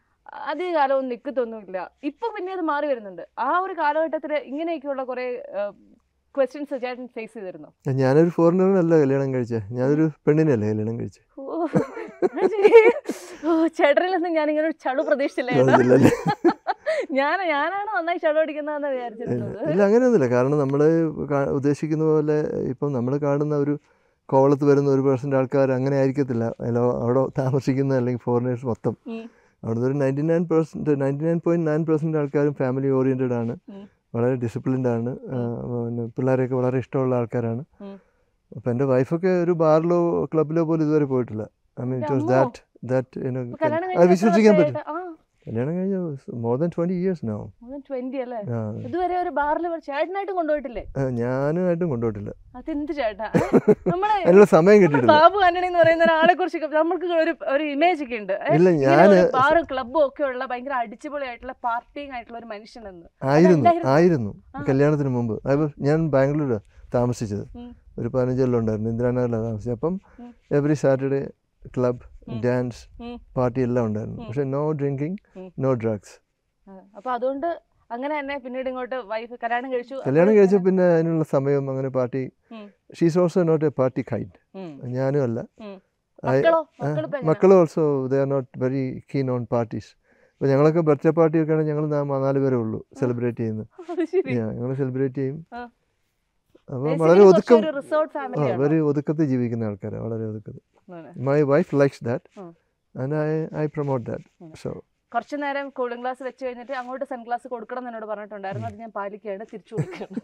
അധിക കാലവും നിൽക്കത്തൊന്നുമില്ല ഇപ്പൊ പിന്നെ അത് മാറി വരുന്നുണ്ട് ആ ഒരു കാലഘട്ടത്തിൽ ഇങ്ങനെയൊക്കെയുള്ള കുറെ ക്വസ്റ്റ്യൻസ് ചേട്ടൻ ഫേസ് ചെയ്തിരുന്നു ഞാനൊരു ഫോറിനറിനല്ല കല്യാണം കഴിച്ചത് ഞാനൊരു പെണ്ണിനല്ലേ കല്യാണം കഴിച്ചത് ഓ അത് ശരി. ഓ ചേട്ടനിൽ നിന്ന് ഞാൻ ഇങ്ങനെ ഒരു ചളു പ്രതീക്ഷിച്ചില്ല ചേട്ടാ. ഇല്ലല്ലേ? ഞാൻ ഞാനാണ് നന്നായി ചളു അടിക്കുന്നതെന്ന് വിചാരിച്ചിരുന്നത് ഇല്ല അങ്ങനെയൊന്നുമില്ല കാരണം നമ്മൾ ഉദ്ദേശിക്കുന്ന പോലെ ഇപ്പം നമ്മൾ കാണുന്ന ഒരു കോവളത്ത് വരുന്ന ഒരു പെർസെൻ്റ് ആൾക്കാർ അങ്ങനെ ആയിരിക്കത്തില്ല അല്ല അവിടെ താമസിക്കുന്ന അല്ലെങ്കിൽ ഫോറിനേഴ്സ് മൊത്തം ഉം. അവിടുന്ന് ഒരു ninety nine percent ninety nine point nine percent ആൾക്കാരും ഫാമിലി ഓറിയൻറ്റഡ് ആണ് ഉം. വളരെ ഡിസിപ്ലിൻഡ് ആണ് ആ, പിന്നെ പിള്ളേരെയൊക്കെ വളരെ ഇഷ്ടമുള്ള ആൾക്കാരാണ് ഉം. അപ്പം എൻ്റെ വൈഫൊക്കെ ഒരു ബാറിലോ ക്ലബിലോ പോലും ഇതുവരെ പോയിട്ടില്ല ഐ മീൻ ഇറ്റ് വാസ് അമ്മോ. ദാറ്റ് ദാറ്റ് അപ്പൊ കല്യാണം അത് കഴിഞ്ഞ് എത്ര വിശ്വസിക്കാൻ പറ്റും വർഷമായിട്ട്? ആ കല്യാണം കഴിഞ്ഞ more than twenty years no twenty അല്ലേ ഇതുവരെ ഒരു ബാറിൽ ചേട്ടനായിട്ട് കൊണ്ടുപോയിട്ടില്ലേ ഞാനുമായിട്ടും കൊണ്ടുപോയിട്ടില്ല അതെന്ത് ചേട്ടാ നമ്മളെ അതിനുള്ള സമയം നമ്മള് കിട്ടിയിട്ടില്ല ബാബു ആന്റണി എന്ന് പറയുന്ന ഒരാളെ കുറിച്ച് നമുക്ക് ഒരു ഒരു ഇമേജ് ഒക്കെ ഉണ്ട് ഏ, ഇല്ല ഇങ്ങനെ ഞാൻ ഒരു ബാറും ക്ലബും ഒക്കെ ഉള്ള ഭയങ്കര അടിച്ചുപൊളിയായിട്ടുള്ള പാർട്ടിങ് ആയിട്ടുള്ള ഒരു മനുഷ്യനെന്ന് ആയിരുന്നു അതല്ലായിരുന്നു. ആയിരുന്നു ആ. കല്യാണത്തിന് മുമ്പ് അത് ഞാൻ ബാംഗ്ലൂരാണ് താമസിച്ചത് ഉം. ഒരു പതിനഞ്ച് കൊല്ലം ഉണ്ടായിരുന്നു ഇന്ദിരാനഗറിലാണ് താമസിച്ചത് അപ്പം ഉം. എവറി സാറ്റർഡേ ക്ലബ് ഉം. ഡാൻസ് ഉം. പാർട്ടി എല്ലാം ഉണ്ടായിരുന്നു ഉം. പക്ഷെ നോ ഡ്രിങ്കിങ് ഉം. നോ ഡ്രഗ്സ് ആ, അപ്പൊ അതുകൊണ്ട് അങ്ങനെ തന്നെ പിന്നീട് ഇങ്ങോട്ട് വൈഫ് കല്യാണം കഴിച്ചു കല്യാണം അപ്പോൾ കഴിച്ച പിന്നെ അതിനുള്ള സമയം അങ്ങനെ പാർട്ടി ഉം. She's also not a party kind ഉം. ഞാനും അല്ല ഉം. I- മക്കളോ ആ, മക്കളിപ്പോ എങ്ങനെയാ? മക്കളും also they are not very keen on parties ഇപ്പോൾ ഞങ്ങളൊക്കെ ബർത്ത്ഡേ പാർട്ടി ഒക്കെ ആണെങ്കിൽ ഞങ്ങൾ നാല് പേരേ ഉള്ളൂ സെലിബ്രേറ്റ് ചെയ്യുന്നത് അത് ശരി ഞങ്ങൾ സെലിബ്രേറ്റ് ചെയ്യും ആ. അപ്പോൾ Basically വളരെ കുറച്ച് ഒതുക്കം ഒരു റിസോർട്ട് ആ ഫാമിലി വെരി ഒതുക്കത്തിൽ ജീവിക്കുന്ന ആൾക്കാരാണ് വളരെ ഒതുക്കത്തിൽ ആണ് മൈ വൈഫ് ലൈക്സ് ദാറ്റ് ഉം. And I I promote that ഉം. സോ കുറച്ചു നേരം കൂളിംഗ് ഗ്ലാസ് വെച്ച് കഴിഞ്ഞിട്ട് അങ്ങോട്ട് സൺ ഗ്ലാസ് കൊടുക്കണം എന്ന് എന്നോട് പറഞ്ഞിട്ടുണ്ടായിരുന്നു അത് ഞാൻ പാലിക്കുകയാണ് തിരിച്ചു കൊടുക്കുകയാണ്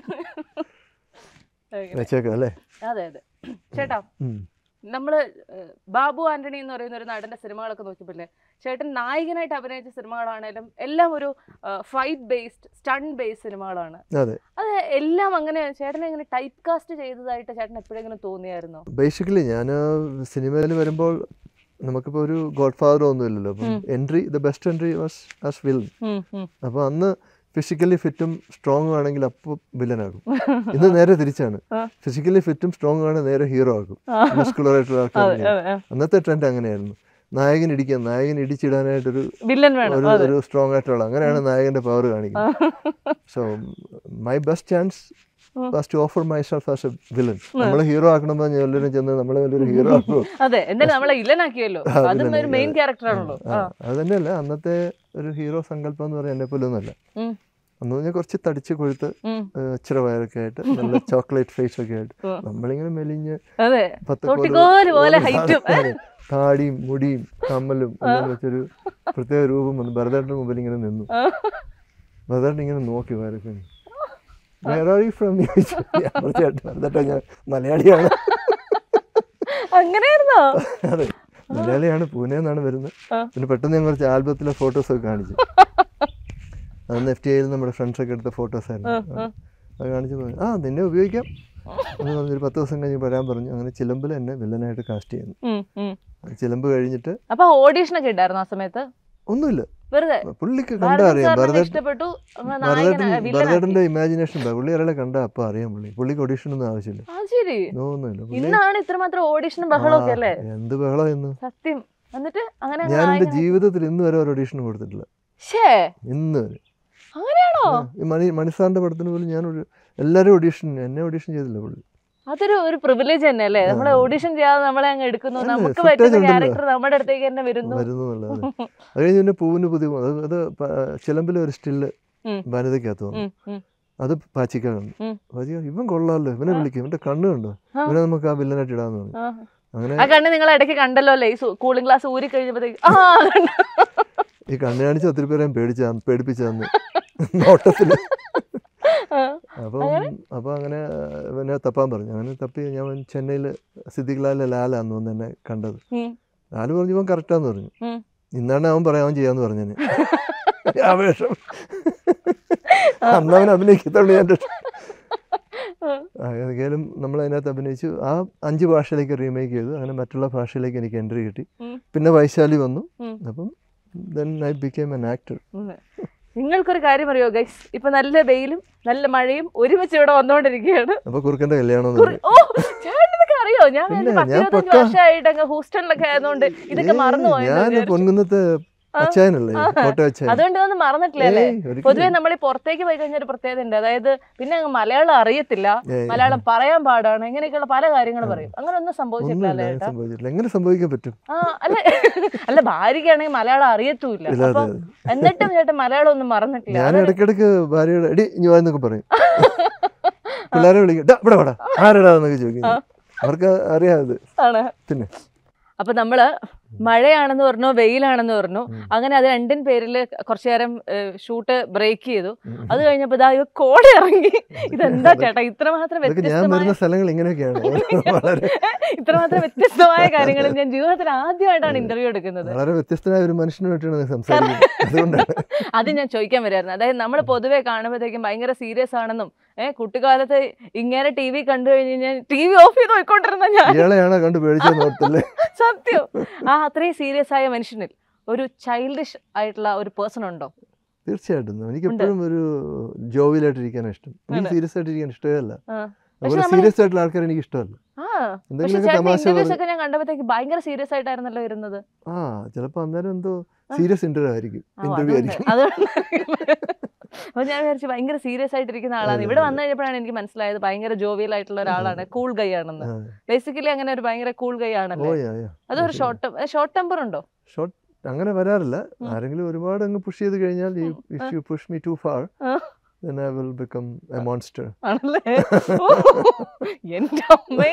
അങ്ങനെ. വെച്ചേക്കാം അല്ലേ അതെ അതെ ചേട്ടാ ഉം. നമ്മള് ഏഹ്, ബാബു ആന്റണി എന്ന് പറയുന്ന ഒരു നടന്റെ സിനിമകളൊക്കെ നോക്കിയപ്പോല്ലേ ചേട്ടൻ നായകനായിട്ട് അഭിനയിച്ച സിനിമകളാണേലും എല്ലാം ഒരു ഫൈറ്റ് ബേസ്ഡ് സ്റ്റൺ ബേസ്ഡ് സിനിമകളാണ് അതെ അത് എല്ലാം അങ്ങനെ ചേട്ടനെ ഇങ്ങനെ ടൈപ്പ് കാസ്റ്റ് ചെയ്തതായിട്ട് ചേട്ടൻ എപ്പോഴെങ്കിലും തോന്നിയായിരുന്നോ ബേസിക്കലി ഞാൻ സിനിമയിൽ വരുമ്പോൾ നമുക്കിപ്പോൾ ഒരു ഗോഡ് ഫാദർ ഒന്നും ഇല്ലല്ലോ അപ്പം ഉം. Entry the best entry was as well അപ്പോൾ അന്ന് ഫിസിക്കലി ഫിറ്റും സ്ട്രോങ്ങും ആണെങ്കിൽ അപ്പോൾ വില്ലനാകും ഇന്ന് നേരെ തിരിച്ചാണ് ആ. ഫിസിക്കലി ഫിറ്റും സ്ട്രോങ് ആണ് നേരെ ഹീറോ ആകും മസ്കുലർ ആയിട്ടുള്ള അതെ ആൾക്കാർ അതെ അന്നത്തെ ട്രെൻഡ് അങ്ങനെയായിരുന്നു നായകൻ ഇടിക്കുക നായകൻ ഇടിച്ചിടാനായിട്ടൊരു വില്ലൻ വേണം ഒരു അതെ ഒരു സ്ട്രോങ് ആയിട്ടുള്ള അങ്ങനെയാണ് നായകന്റെ പവർ കാണിക്കുന്നത് so my best chance first to offer myself as a villain നമ്മളെ ഹീറോ ആക്കണമെന്ന് ഞാൻ എല്ലാവരും ചെന്ന് നമ്മളെ വലിയൊരു ഹീറോ ആക്കുമോ അതെ എന്തായാലും നമ്മളെ ഇല്ലനാക്കിയല്ലോ ആ, അതും ഒരു villain മെയിൻ ആക്കി. ക്യാരക്ടർ ആണല്ലോ ആ അത് തന്നെയല്ല അന്നത്തെ ഒരു ഹീറോ സങ്കല്പം എന്ന് പറയാൻ എന്നെ പോലെ ഒന്നുമല്ല ഉം. അന്ന് പറഞ്ഞാൽ കുറച്ച് തടിച്ച് കൊഴുത്ത് ഉം. ഏഹ് ഇച്ചിരി വയറൊക്കെ ആയിട്ട് നല്ല ചോക്ലേറ്റ് ഫേസ് ഒക്കെ ആയിട്ട് ഉം. നമ്മളിങ്ങനെ മെലിഞ്ഞ് അതെ പത്ത് തൊട്ടിക്കോല് പോലെ ഹൈറ്റും താടിയും മുടിയും കമ്മലും എല്ലാം വെച്ചൊരു പ്രത്യേക രൂപം വന്നു ഭരതേട്ടൻ്റെ മുമ്പിൽ ഇങ്ങനെ നിന്നു ഭരതേട്ടൻ ഇങ്ങനെ നോക്കി വരക്കെ വേറെ ആർ യു ഫ്രം ചേട്ടൻ ഭരതേട്ടൻ ഞാൻ മലയാളിയാണ് അങ്ങനെയായിരുന്നോ അതെ മലയാളിയാണ് പൂനെ എന്നാണ് വരുന്നത് ആ. പിന്നെ പെട്ടെന്ന് ഞാൻ കുറച്ച് ആൽബത്തിലെ ഫോട്ടോസ് ഒക്കെ കാണിച്ചു അന്ന് എഫ് ടി ഐയിൽ നമ്മുടെ ഫ്രണ്ട്സ് ഒക്കെ എടുത്ത ഫോട്ടോസ് ആയിരുന്നു ആ, ആ. അത് കാണിച്ചു പറഞ്ഞു ആ നിന്നെ ഉപയോഗിക്കാം എന്ന് പറഞ്ഞൊരു പത്ത് ദിവസം കഴിഞ്ഞ് വരാൻ പറഞ്ഞു അങ്ങനെ ചിലമ്പിൽ എന്നെ വില്ലനായിട്ട് കാസ്റ്റ് ചെയ്യുന്നു ഉം, ഉം. ചിലമ്പ് കഴിഞ്ഞിട്ട് അപ്പൊ ഓഡീഷൻ ഒക്കെ ഉണ്ടായിരുന്നു ആ സമയത്ത് ഒന്നുമില്ല വെറുതെ പുള്ളിക്ക് ഭാരതൻ കണ്ടാ അറിയാം സാറിനെ ഭരതേട്ടൻ ഇഷ്ടപ്പെട്ടു അങ്ങ് ഭരതേട്ടൻ നായകനാ- വില്ലനാക്കി. ഭരതേട്ടൻ്റെ ഇമാജിനേഷൻ പുള്ളി ഒരാളെ കണ്ടാ അപ്പം അറിയാം പുള്ളി പുള്ളിക്ക് ഓഡീഷൻ ഒന്നും ആവശ്യമില്ല ആ ശരി ഒന്നുമില്ല പുള്ളി ഇന്നാണ് ഇത്രമാത്രം ഓഡീഷനും ബഹളമൊക്കെ അല്ലേ ആ, എന്ത് ബഹളം ഇന്ന് സത്യം എന്നിട്ട് അങ്ങനെ ഞാൻ എൻ്റെ നായകനാ- ജീവിതത്തിൽ ഇന്ന് വരെ ഒരു ഓഡീഷൻ കൊടുത്തിട്ടില്ല ശ്ശേ ഇന്ന് വരെ അങ്ങനെയാണോ ആ, ഈ മണി മണിസാറിന്റെ പടത്തിന് പോലും ഞാൻ ഒരു എല്ലാവരും ഓഡീഷൻ എന്നെ ഓഡീഷൻ ചെയ്തില്ല പുള്ളി അതൊരു ഒരു പ്രിവിലേജ് തന്നെ അല്ലേ നമ്മളെ ഓഡീഷൻ ചെയ്യാതെ നമ്മളെ അങ്ങ് എടുക്കുന്നു അതെ, നമുക്ക് footage പറ്റുന്ന ഉണ്ടല്ലോ. ക്യാരക്ടർ നമ്മുടെ അടുത്തേക്ക് തന്നെ വരുന്നു വരുന്നു എന്നുള്ളത് അത് കഴിഞ്ഞ് പിന്നെ പൂവിന് പുതിയ പൂ. അത് അത് പ- ചിലമ്പിലെ ഒരു സ്റ്റില്ല് ഉം. വനിതയ്ക്കകത്ത് വന്നു ഉം, ഉം. അത് പാച്ചിക്ക കണ്ടു ഉം. പാച്ചിക്ക ഇവൻ കൊള്ളാമല്ലോ ഇവനെ വിളിക്കും ഇവന്റെ കണ്ണ് കണ്ടോ ആ. ഇവനെ നമുക്ക് ആ വില്ലനായിട്ട് ഇടാന്ന് പറഞ്ഞു ആ. അങ്ങനെ ആ കണ്ണ് നിങ്ങൾ ഇടയ്ക്ക് കണ്ടല്ലോ അല്ലേ ഈ കൂളിംഗ് ഗ്ലാസ് ഊരി കഴിഞ്ഞപ്പോഴത്തേക്ക് ആ കണ്ടു. ഈ കണ്ണ് കാണിച്ച് ഒത്തിരി പേരെ പേടിച്ച പേടിപ്പിച്ചന്ന് നോട്ടത്തില് ആ. അപ്പം അപ്പം അങ്ങനെ ഇവനെ തപ്പാൻ പറഞ്ഞു അങ്ങനെ തപ്പി ഞാൻ ചെന്നൈയിൽ സിദ്ദിഖ് ലാലിലെ ലാലാന്ന് തോന്നുന്നു എന്നെ കണ്ടത് ഉം. ലാല് പറഞ്ഞു ഇവൻ കറക്റ്റാന്ന് പറഞ്ഞു ഉം. ഇന്നാണ് അവൻ പറയാൻ ചെയ്യാന്ന് പറഞ്ഞതിന് ആ വേഷം അന്ന് അവൻ അഭിനയിക്കത്തോണ്ട് ഞാൻ രക്ഷ- ആ, ഏതായാലും നമ്മൾ അതിനകത്ത് അഭിനയിച്ചു ആ അഞ്ച് ഭാഷയിലേക്ക് റീമേക്ക് ചെയ്തു അങ്ങനെ മറ്റുള്ള ഭാഷയിലേക്ക് എനിക്ക് എൻട്രി കിട്ടി ഉം. പിന്നെ വൈശാലി വന്നു ഉം. അപ്പം then I became an actor ഉം. നിങ്ങൾക്കൊരു കാര്യം അറിയോ ഗൈസ് ഇപ്പൊ നല്ല വെയിലും നല്ല മഴയും ഒരുമിച്ച് ഇവിടെ വന്നുകൊണ്ടിരിക്കുകയാണ് അപ്പൊ കുറുക്കന്റെ കല്യാണം എന്ന് കുറി- പറഞ്ഞു ഓ ചേട്ടൻ ഇതൊക്കെ അറിയോ ഞാൻ പിന്നെ, വിചാരിച്ചു ഞാൻ പത്തിരുപത്തഞ്ച് പക്കാ- വർഷമായിട്ട് അങ്ങ് ഹൂസ്റ്റണിലൊക്കെ ആയതുകൊണ്ട് ഇതൊക്കെ മറന്നു ഞാൻ പോയെന്ന് പൊൻകുന്നത്തെ അച്ചായനല്ലേ കോട്ട അച്ചായൻ അതുകൊണ്ട് ഇതൊന്നും മറന്നിട്ടില്ല അല്ലേ ഏയ്, ഒരിക്കലും പൊതുവെ നമ്മൾ ഈ പുറത്തേക്ക് പോയി കഴിഞ്ഞാൽ ഒരു പ്രത്യേകത ഉണ്ട് അതായത് പിന്നെ അങ്ങ് മലയാളം അറിയത്തില്ല ഏയ്. മലയാളം പറയാൻ പാടാണ് ഇങ്ങനെയൊക്കെയുള്ള പല കാര്യങ്ങളും പറയും അങ്ങനെ ഒന്നും സംഭവിച്ചിട്ടില്ല ഒന്നുമില്ല അല്ലേ അങ്ങനെ ചേട്ടാ സംഭവിച്ചിട്ടില്ല എങ്ങനെ സംഭവിക്കാൻ പറ്റും ആ അല്ല അല്ല ഭാര്യയ്ക്കാണെങ്കിൽ മലയാളം അറിയത്തൂല്ല ഇല്ല, അപ്പൊ അതെ, എന്നിട്ടും ചേട്ടൻ മലയാളം ഒന്നും മറന്നിട്ടില്ല ഞാൻ ഇടയ്ക്കിടയ്ക്ക് ഭാര്യയോട് എടി ഇനി വാ" എന്നൊക്കെ പറയും പിള്ളേരെ വിളിക്കും "ഡാ, ഇവിടെ വാടാ ആരെടാ എന്നൊക്കെ ചോദിക്കും അവർക്ക് അറിയാം അത് ആണ് പിന്നെ അപ്പൊ നമ്മള് മഴയാണെന്ന് പറഞ്ഞു വെയിലാണെന്ന് പറഞ്ഞു അങ്ങനെ അത് രണ്ടിൻ പേരിൽ കുറച്ചു നേരം ഷൂട്ട് ബ്രേക്ക് ചെയ്തു അത് കഴിഞ്ഞപ്പോ ഇതാ ഇത് കോട ഇറങ്ങി ഇതെന്താ ചേട്ടാ ഇത്രമാത്രം അതൊക്കെ ഞാൻ വ്യത്യസ്തമായ വരുന്ന സ്ഥലങ്ങൾ ഇങ്ങനെയൊക്കെയാണ് വളരെ ഇത്രമാത്രം വ്യത്യസ്തമായ കാര്യങ്ങൾ ഞാൻ ജീവിതത്തിൽ ആദ്യമായിട്ടാണ് ഇന്റർവ്യൂ എടുക്കുന്നത് വളരെ വ്യത്യസ്തനായ ഒരു മനുഷ്യനുമായിട്ടാണ് ഞാൻ സംസാരിക്കുന്നത് അതുകൊണ്ടാണ് അത് ഞാൻ ചോദിക്കാൻ വരായിരുന്നു അതായത് നമ്മൾ പൊതുവെ കാണുമ്പോഴത്തേക്കും ഭയങ്കര സീരിയസ് ആണെന്നും ഏഹ് കുട്ടിക്കാലത്ത് ഇങ്ങനെ ടി വി കണ്ടു കഴിഞ്ഞ് കഴിഞ്ഞാൽ ടി വി ഓഫ് ചെയ്ത് പോയിക്കൊണ്ടിരുന്ന ഞാൻ ഇയാളെയാണോ കണ്ട് പേടിച്ചെന്ന് ഓർത്തല്ലേ സത്യം ആ അത്രയും സീരിയസ് ആയ മനുഷ്യനിൽ ഒരു ചൈൽഡിഷ് ആയിട്ടുള്ള ഒരു പേഴ്സൺ ഉണ്ടോ തീർച്ചയായിട്ടും എനിക്ക് എപ്പോഴും ഒരു ജോവിലായിട്ടിരിക്കാനാണ് ഇഷ്ടം എനിക്ക് സീരിയസ് ആയിട്ടിരിക്കാൻ ഇഷ്ടമല്ല ആ. അതുപോലെ നമ്മള് സീരിയസ് ആയിട്ടുള്ള ആൾക്കാർ എനിക്ക് ഇഷ്ടമല്ല ആ പക്ഷെ എന്തെങ്കിലുമൊക്കെ ചേട്ടൻ തമാശ ഇന്റർവ്യൂസ് പറയും ഒക്കെ ഞാൻ കണ്ടപ്പോഴത്തേക്ക് ഭയങ്കര സീരിയസ് ആയിട്ടായിരുന്നല്ലോ ഇരുന്നത് ആ ചിലപ്പോൾ അന്നേരം എന്തോ സീരിയസ് ഇന്റർവ്യൂ ആയിരിക്കും ആ, ഇന്റർവ്യൂ അതുകൊണ്ട്- ആയിരിക്കും അതുകൊണ്ട് അപ്പൊ ഞാൻ വിചാരിച്ചു ഭയങ്കര സീരിയസ് ആയിട്ടിരിക്കുന്ന ആളാണ് ഇവിടെ വന്നു കഴിഞ്ഞപ്പോഴാണ് എനിക്ക് മനസ്സിലായത് ഭയങ്കര ജോവിയൽ ആയിട്ടുള്ള ഒരാളാണ് കൂൾ ഗൈ ആണെന്ന് ആ. ബേസിക്കലി അങ്ങനെ ഒരു ഭയങ്കര കൂൾ ഗൈ ഓ ആണല്ലേ യാ യാ അതൊരു ഷോർട്ട് ഷോർട്ട് ടെമ്പർ ഉണ്ടോ ഷോർട്ട് അങ്ങനെ വരാറില്ല ആരെങ്കിലും ഒരുപാട് അങ്ങ് പുഷ് ചെയ്ത് കഴിഞ്ഞാൽ if you push me too far ആ. then I will become a monster. ആണല്ലേ ഓ, എന്റെ അമ്മേ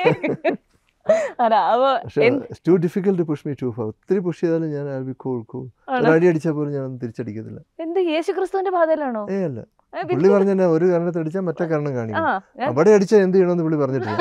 അതാ അവ പക്ഷേ it's too difficult to push me too far. ഒത്തിരി പുഷ് ചെയ്താലും ഞാൻ ഐ ബി കൂൾ കൂൾ ആണോ? ഒരു അടി അടിച്ചാൽ പോലും ഞാനൊന്നും തിരിച്ചടിക്കത്തില്ല എന്ത് യേശു ക്രിസ്തുവിന്റെ പാതയിലാണോ ഏ അല്ല ഏ, പുള്ളി പിന്നെ- പറഞ്ഞ തന്നെ ഒരു കാരണത്ത് അടിച്ചാൽ മറ്റേ കാരണം ആ കാണിക്കും ഞാൻ അവിടെ അടിച്ചാൽ എന്ത് ചെയ്യണമെന്ന് പുള്ളി പറഞ്ഞിട്ടില്ല